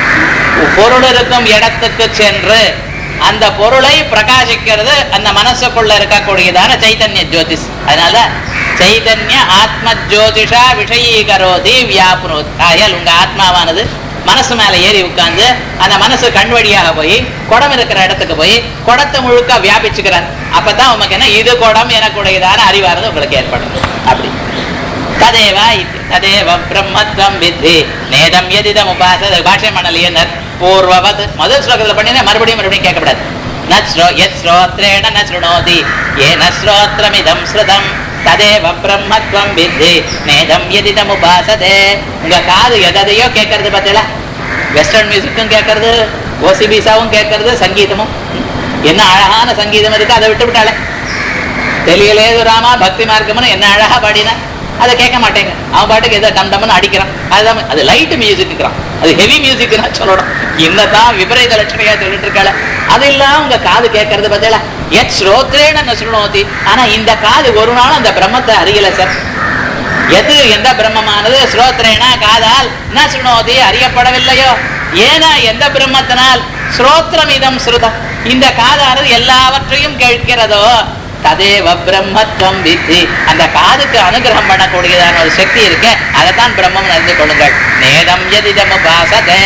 பொருள் இருக்கும் இடத்துக்கு சென்று அந்த பொருளை பிரகாசிக்கிறது அந்த மனசுக்குள்ள இருக்கக்கூடியதான சைதன்ய ஜோதிஷ் அதனால சைதன்ய ஆத்ம ஜோதிஷா விஷயீகரோதி வியாபுனோதி ஆகையால் உங்க ஆத்மாவானது மனசு மேல ஏறி உட்கார்ந்து அந்த மனசு கண் வழியாக போய் குடம் இருக்கிற இடத்துக்கு போய் குடத்தை முழுக்க வியாபிச்சுக்கிறார் அப்பதான் உமக்கு என்ன இது குடம் எனக்குடையதான அறிவானது உங்களுக்கு ஏற்படும் அப்படி ததேவ இத்தி- ததேவ பிரம்மத்வம் வித்தி நேதம் எதிதம் உபாச பாஷ்யம் பண்ணலையனர் பூர்வவத் முதல் ஸ்லோகத்துல பண்ணினா மறுபடியும் மறுபடியும் கேட்கக்கூடாது ந ஸ்ரோ எத் ஸ்ரோத்ரேண ந ஸ்ருணோதி ஏன ஸ்ரோத்ரமிதம் ஸ்ருதம் ததேவ பிரம்மத்வம் வித்தி நேதம் எதிதம் உபாசதே உங்க காது எதையோ கேட்கறது பார்த்தீங்களா வெஸ்டர்ன் மியூசிக்கும் கேட்கறது ஓசிபிசாவும் கேட்கறது சங்கீதமும் என்ன அழகான சங்கீதம் இருக்கு அதை விட்டு விட்டாலே தெரியலேது ராமா பக்தி மார்க்கம்னு என்ன அழகா பாடினா அதை கேட்க மாட்டேங்க அவன் பாட்டுக்கு ஏதோ டம் டம்னு அடிக்கிறான் அதுதான் அது லைட் மியூசிக்கிறான் அது ஹெவி மியூசிக் நான் சொல்லணும் என்னதான் விபரீத லட்சணையா சொல்லிட்டு இருக்காள அது இல்லாம உங்க காது கேட்கறது பதிலா எத் ஸ்ரோத்ரேன நசுணோதி ஆனா இந்த காது ஒரு நாள் அந்த பிரம்மத்தை அறியல சார் எது எந்த பிரம்மமானது ஸ்ரோத்ரேனா காதால் ந சுணோதி அறியப்படவில்லையோ ஏனா எந்த பிரம்மத்தினால் ஸ்ரோத்ரமிதம் ஸ்ருதம் இந்த காதானது எல்லாவற்றையும் கேட்கிறதோ ததேவ பிரம்மத்துவம் வித்தி அந்த காதுக்கு அனுகிரகம் பண்ணக்கூடியதான ஒரு சக்தி இருக்கு அதைத்தான் பிரம்மம் அறிந்து கொள்ளுங்கள் நேதம் எதிதம் உபாசதே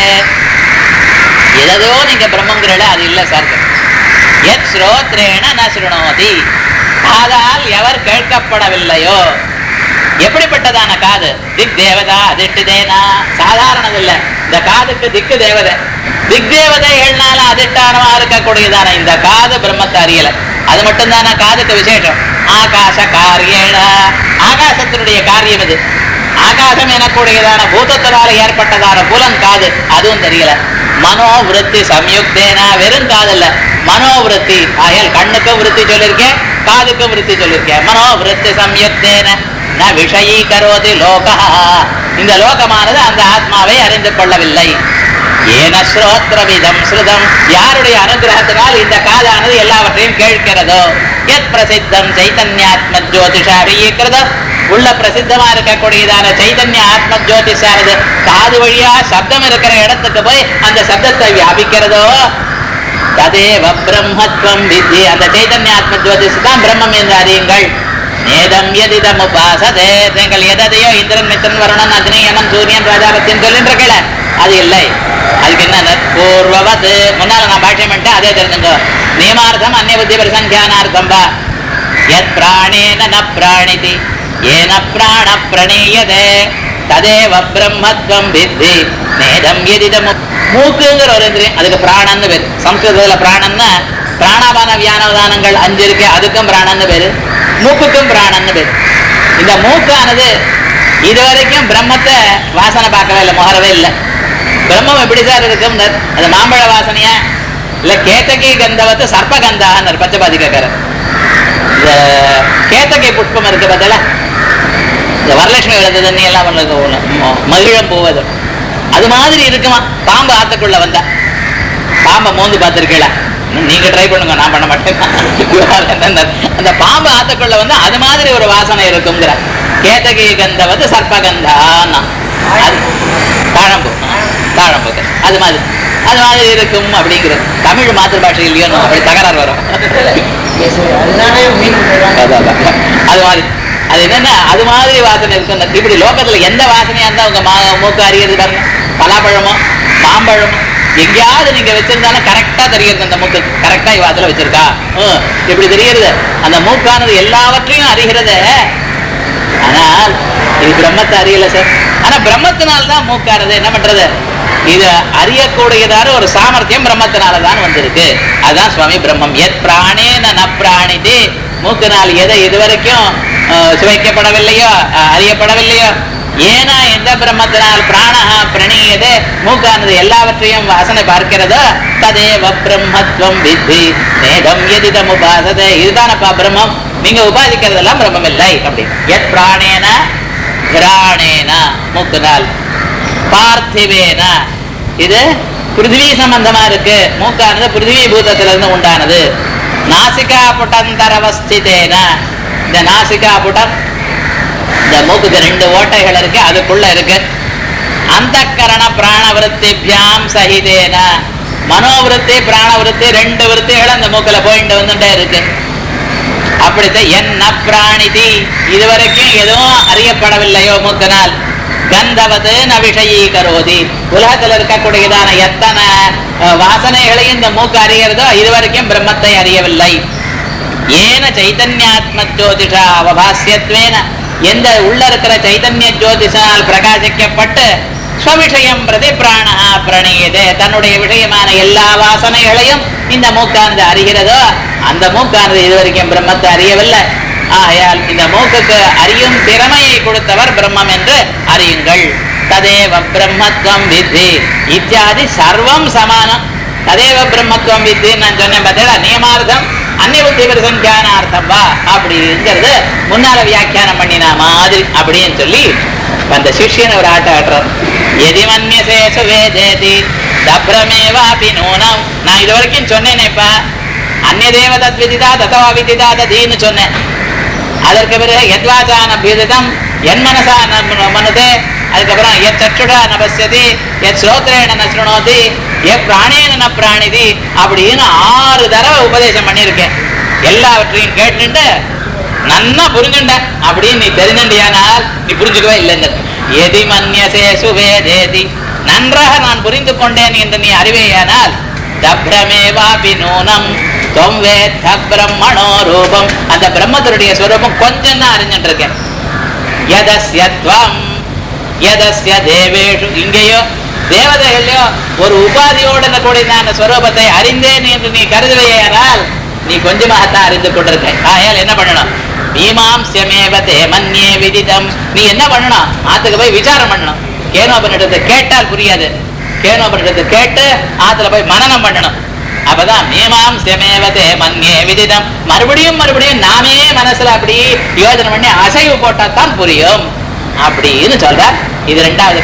எதோ நீங்க பிரம்மங்கிறல அது இல்ல சார் எத் ஸ்ரோத்ரேன ந சுணோதி காதால் எவர் கேட்கப்படவில்லையோ எப்படிப்பட்டதான காது திக் தேவதா அதிஷ்டிதேனா சாதாரணது இல்ல இந்த காதுக்கு திக்கு தேவதை திக் தேவதைகள்னால அதிஷ்டானமா இருக்கக்கூடியதான இந்த காது பிரம்மத்தை அறியல அது மட்டும்தான காதுக்கு விசேஷம் ஆகாச காரியேன ஆகாசத்தினுடைய காரியம் இது ஆகாசம் எனக்கூடியதான பூதத்தினால ஏற்பட்டதான புலன் காது அதுவும் தெரியல மனோவிருத்தி சம்யுக்தேனா வெறும் காது இல்ல மனோவிருத்தி ஆயல் கண்ணுக்கு விருத்தி சொல்லியிருக்கேன் காதுக்கு விருத்தி சொல்லியிருக்கேன் மனோவிருத்தி சம்யுக்தேன ந விஷயீகரோதி லோகா இந்த லோகமானது அந்த ஆத்மாவை அறிந்து கொள்ளவில்லை ஏன ஸ்ரோத்ரவிதம் ஸ்ருதம் யாருடைய அனுகிரகத்தினால் இந்த காதானது எல்லாவற்றையும் கேட்கிறதோ எத் பிரசித்தம் சைதன்யாத்ம ஜோதிஷா வியீகிருதம் உள்ள பிரசித்தமா இருக்கக்கூடியதான சைதன்ய ஆத்ம ஜோதிஷானது காது வழியா சப்தம் இருக்கிற இடத்துக்கு போய் அந்த சப்தத்தை வியாபிக்கிறதோ ததேவ பிரம்மத்வம் வித்தி அந்த சைதன்ய ஆத்ம ஜோதிஷ் தான் பிரம்மம் என்று அறியுங்கள் நேதம் எதிதம் உபாசதே நீங்கள் எதையோ இந்திரன் மித்திரன் வருணன் அக்னி யமன் சூரியன் ராஜாபத்தியம் சொல்லின்றீங்கள அது இல்லை அதுக்கு என்ன பூர்வவத் முன்னால நான் பாஷ்யம் பண்ணிட்டேன் அதே தெரிஞ்சுங்க நியமார்த்தம் அந்நிய புத்தி பரிசங்கியானார்த்தம் பா யத் பிராணேன ந பிராணிதி ஏன பிராண பிரணீயதே ததேவ பிரம்மத்வம் வித்தி நேதம் எதிதம் உப்- மூக்குங்கிற ஒரு இந்திரியம் அதுக்கு பிராணன்னு பேரு சம்ஸ்கிருதத்துல பிராணன்னா பிராணாபான வியானதானங்கள் அஞ்சு இருக்கு அதுக்கும் பிராணன்னு பேரு மூக்குக்கும் பிராணன்னு பேரு இந்த மூக்கானது இதுவரைக்கும் பிரம்மத்தை வாசனை பார்க்கவே இல்லை முகரவே இல்லை பிரம்மம் எப்படி சார் இருக்கும் அது மாம்பழ வாசனையா இல்ல கேத்தகி கந்தவத்து சர்ப்ப கந்தான்னு பச்சபாதி கேட்கறார் இந்த கேத்தகை புஷ்பம் இருக்கு பார்த்தல இந்த வரலட்சுமி விளக்கு தண்ணி எல்லாம் பண்ணுறது ஒண்ணு. ம- மகிழம் போவது அது மாதிரி இருக்குமா பாம்பு ஆத்துக்குள்ள வந்தா பாம்பை மோந்து பார்த்திருக்கீங்களா இன்னும் நீங்க ட்ரை பண்ணுங்க நான் பண்ண மாட்டேன் அந்த பாம்பு ஆத்துக்குள்ள வந்து அது மாதிரி ஒரு வாசனை இருக்குங்கிற கேத்தகி கந்தவது சர்ப்பகந்தான்னா அது தாழம்பு தாழம்பு அது மாதிரி அது மாதிரி இருக்கும் அப்படிங்கிறது தமிழ் மாத்திருபாஷை இல்லையோ அப்படி தகராறு வரும் அதுதானே மீன் அதான், அதான். அது மாதிரி அது என்னன்னா அது மாதிரி வாசனை இருக்கு இப்படி லோகத்துல எந்த வாசனையா இருந்தா உங்க மா மூக்கு அறியறது பாருங்க பலாப்பழமோ மாம்பழமோ எங்கேயாவது நீங்க வச்சிருந்தாலும் கரெக்டா தெரியுது அந்த மூக்கு கரெக்டா இவ அதுல வச்சிருக்கா ஹம், இப்படி தெரியுது அந்த மூக்கானது எல்லாவற்றையும் அறிகிறது ஆனால் இது பிரம்மத்தை அறியல சார் ஆனா பிரம்மத்தினால தான் மூக்கானது என்ன பண்றது இது அறியக்கூடியதான ஒரு சாமர்த்தியம் பிரம்மத்தினால தான் வந்திருக்கு அதுதான் சுவாமி பிரம்மம் எத் பிராணேன ந பிராணிதே மூக்கினால் எதை இதுவரைக்கும் அஹ், சுவைக்கப்படவில்லையோ அஹ், அறியப்படவில்லையோ ஏனா எந்த பிரம்மத்தினால் பிராணஹா பிரணீயதே மூக்கானது எல்லாவற்றையும் வாசனை பார்க்கிறதோ ததேவ பிரம்மத்துவம் வித்தி நேதம் எதிதம் உபாசதே இதுதானப்பா பிரம்மம் நீங்க உபாதிக்கிறதெல்லாம் பிரம்மம் இல்லை அப்படி எத் பிராணேன கிராணேன மூக்குனால் பார்த்திவேன இது பிருத்திவி சம்பந்தமா இருக்கு மூக்கானது பிருத்திவி பூதத்திலிருந்து உண்டானது நாசிகா புட்டந்தரவஸ்திதேன இந்த நாசிகா புட்டம் இந்த மூக்குக்கு ரெண்டு ஓட்டைகள் இருக்கு அதுக்குள்ள இருக்கு அந்த கரண பிராணவிருத்திபியாம் சகிதேன மனோவிருத்தி பிராணவிருத்தி ரெண்டு விருத்திகள் அந்த மூக்குல போயிட்டு வந்துட்டே இருக்கு அப்படித்தான் என்ன பிராணிதி இதுவரைக்கும் எதுவும் அறியப்படவில்லையோ மூக்கனால் கந்தவது ந விஷயீகரோதி உலகத்தில் இருக்கக்கூடியதான எத்தனை அஹ், வாசனைகளையும் இந்த மூக்கு அறிகிறதோ இதுவரைக்கும் பிரம்மத்தை அறியவில்லை ஏன சைதன்யாத்ம ஜோதிஷா அவபாசியத்வேன எந்த உள்ள இருக்கிற சைதன்ய ஜோதிஷனால் பிரகாசிக்கப்பட்டு ஸ்வவிஷயம் பிரதி பிராணஹா பிரணீயதே தன்னுடைய விஷயமான எல்லா வாசனைகளையும் இந்த மூக்கானது அறிகிறதோ அந்த மூக்கானது இதுவரைக்கும் பிரம்மத்தை அறியவில்லை ஆகையால் இந்த மூக்குக்கு அறியும் திறமையை கொடுத்தவர் பிரம்மம் என்று அறியுங்கள் ததேவ பிரம்மத்துவம் வித்தி இத்தியாதி சர்வம் சமானம் ததேவ பிரம்மத்துவம் வித்தி நான் சொன்னேன் பார்த்தீங்களா நியமார்த்தம் அந்நிய புத்தி பிரசங்கியானார்த்தம் வா அப்படிங்கிறது முன்னால வியாக்கியானம் பண்ணினா மாதிரி அப்படின்னு சொல்லி அந்த சிஷ்யன் ஒரு ஆட்ட ஆடுறார் எதிமன்யசே சுவேதேதி தப்ரமேவாபி நூனம் நான் இது வரைக்கும் சொன்னேனேப்பா அந்நிய தேவ தத்விதிதா ததவா விதிதா ததீன்னு சொன்னேன் அதற்கு பிறகு எத்வாச்சான பீதிதம் என் மனசா ந- மனுதே அதுக்கப்புறம் எத் சற்றுடா நபஸ்யதி எத் ஸ்ரோத்ரேன ந சுணோதி எத் பிராணேன ந பிராணிதி அப்படின்னு ஆறு தடவை உபதேசம் பண்ணியிருக்கேன் எல்லாவற்றையும் கேட்டுட்டு நன்னா புரிஞ்சுண்ட அப்படின்னு நீ தெரிஞ்சுண்டியானால் நீ புரிஞ்சுக்கவே இல்லைன்னு எதி மன்யசே சுவேதேதி நன்றாக நான் புரிந்து கொண்டேன் என்று நீ அறிவேயானால் தப்ரமேவாபி நூனம் தொம் வேத்த பிரம்மணோ ரூபம் அந்த பிரம்மத்தினுடைய ஸ்வரூபம் கொஞ்சம் தான் அறிஞ்சுட்டு இருக்கேன் யதஸ்யத்வம் யதஸ்ய தேவேஷு இங்கேயோ தேவதைகள்லயோ ஒரு உபாதியோடு கூடிய ஸ்வரூபத்தை அறிந்தேன் என்று நீ கருதுவையானால் நீ கொஞ்சமாகத்தான் அறிந்து கொண்டிருக்க ஆயால் என்ன பண்ணணும் மீமாம்சமேவ தே மன்யே விதிதம் நீ என்ன பண்ணணும் ஆத்துக்கு போய் விசாரம் பண்ணணும் கேனோபனிடத்தை கேட்டால் புரியாது கேனோபனிடத்தை கேட்டு ஆத்துல போய் மனனம் பண்ணணும் அப்பதான் மீமாம்சமேவதே மன்யே விதிதம் மறுபடியும் மறுபடியும் நாமே மனசுல அப்படி யோஜனை பண்ணி அசைவு போட்டா தான் புரியும் அப்படின்னு சொல்ற இது ரெண்டாவது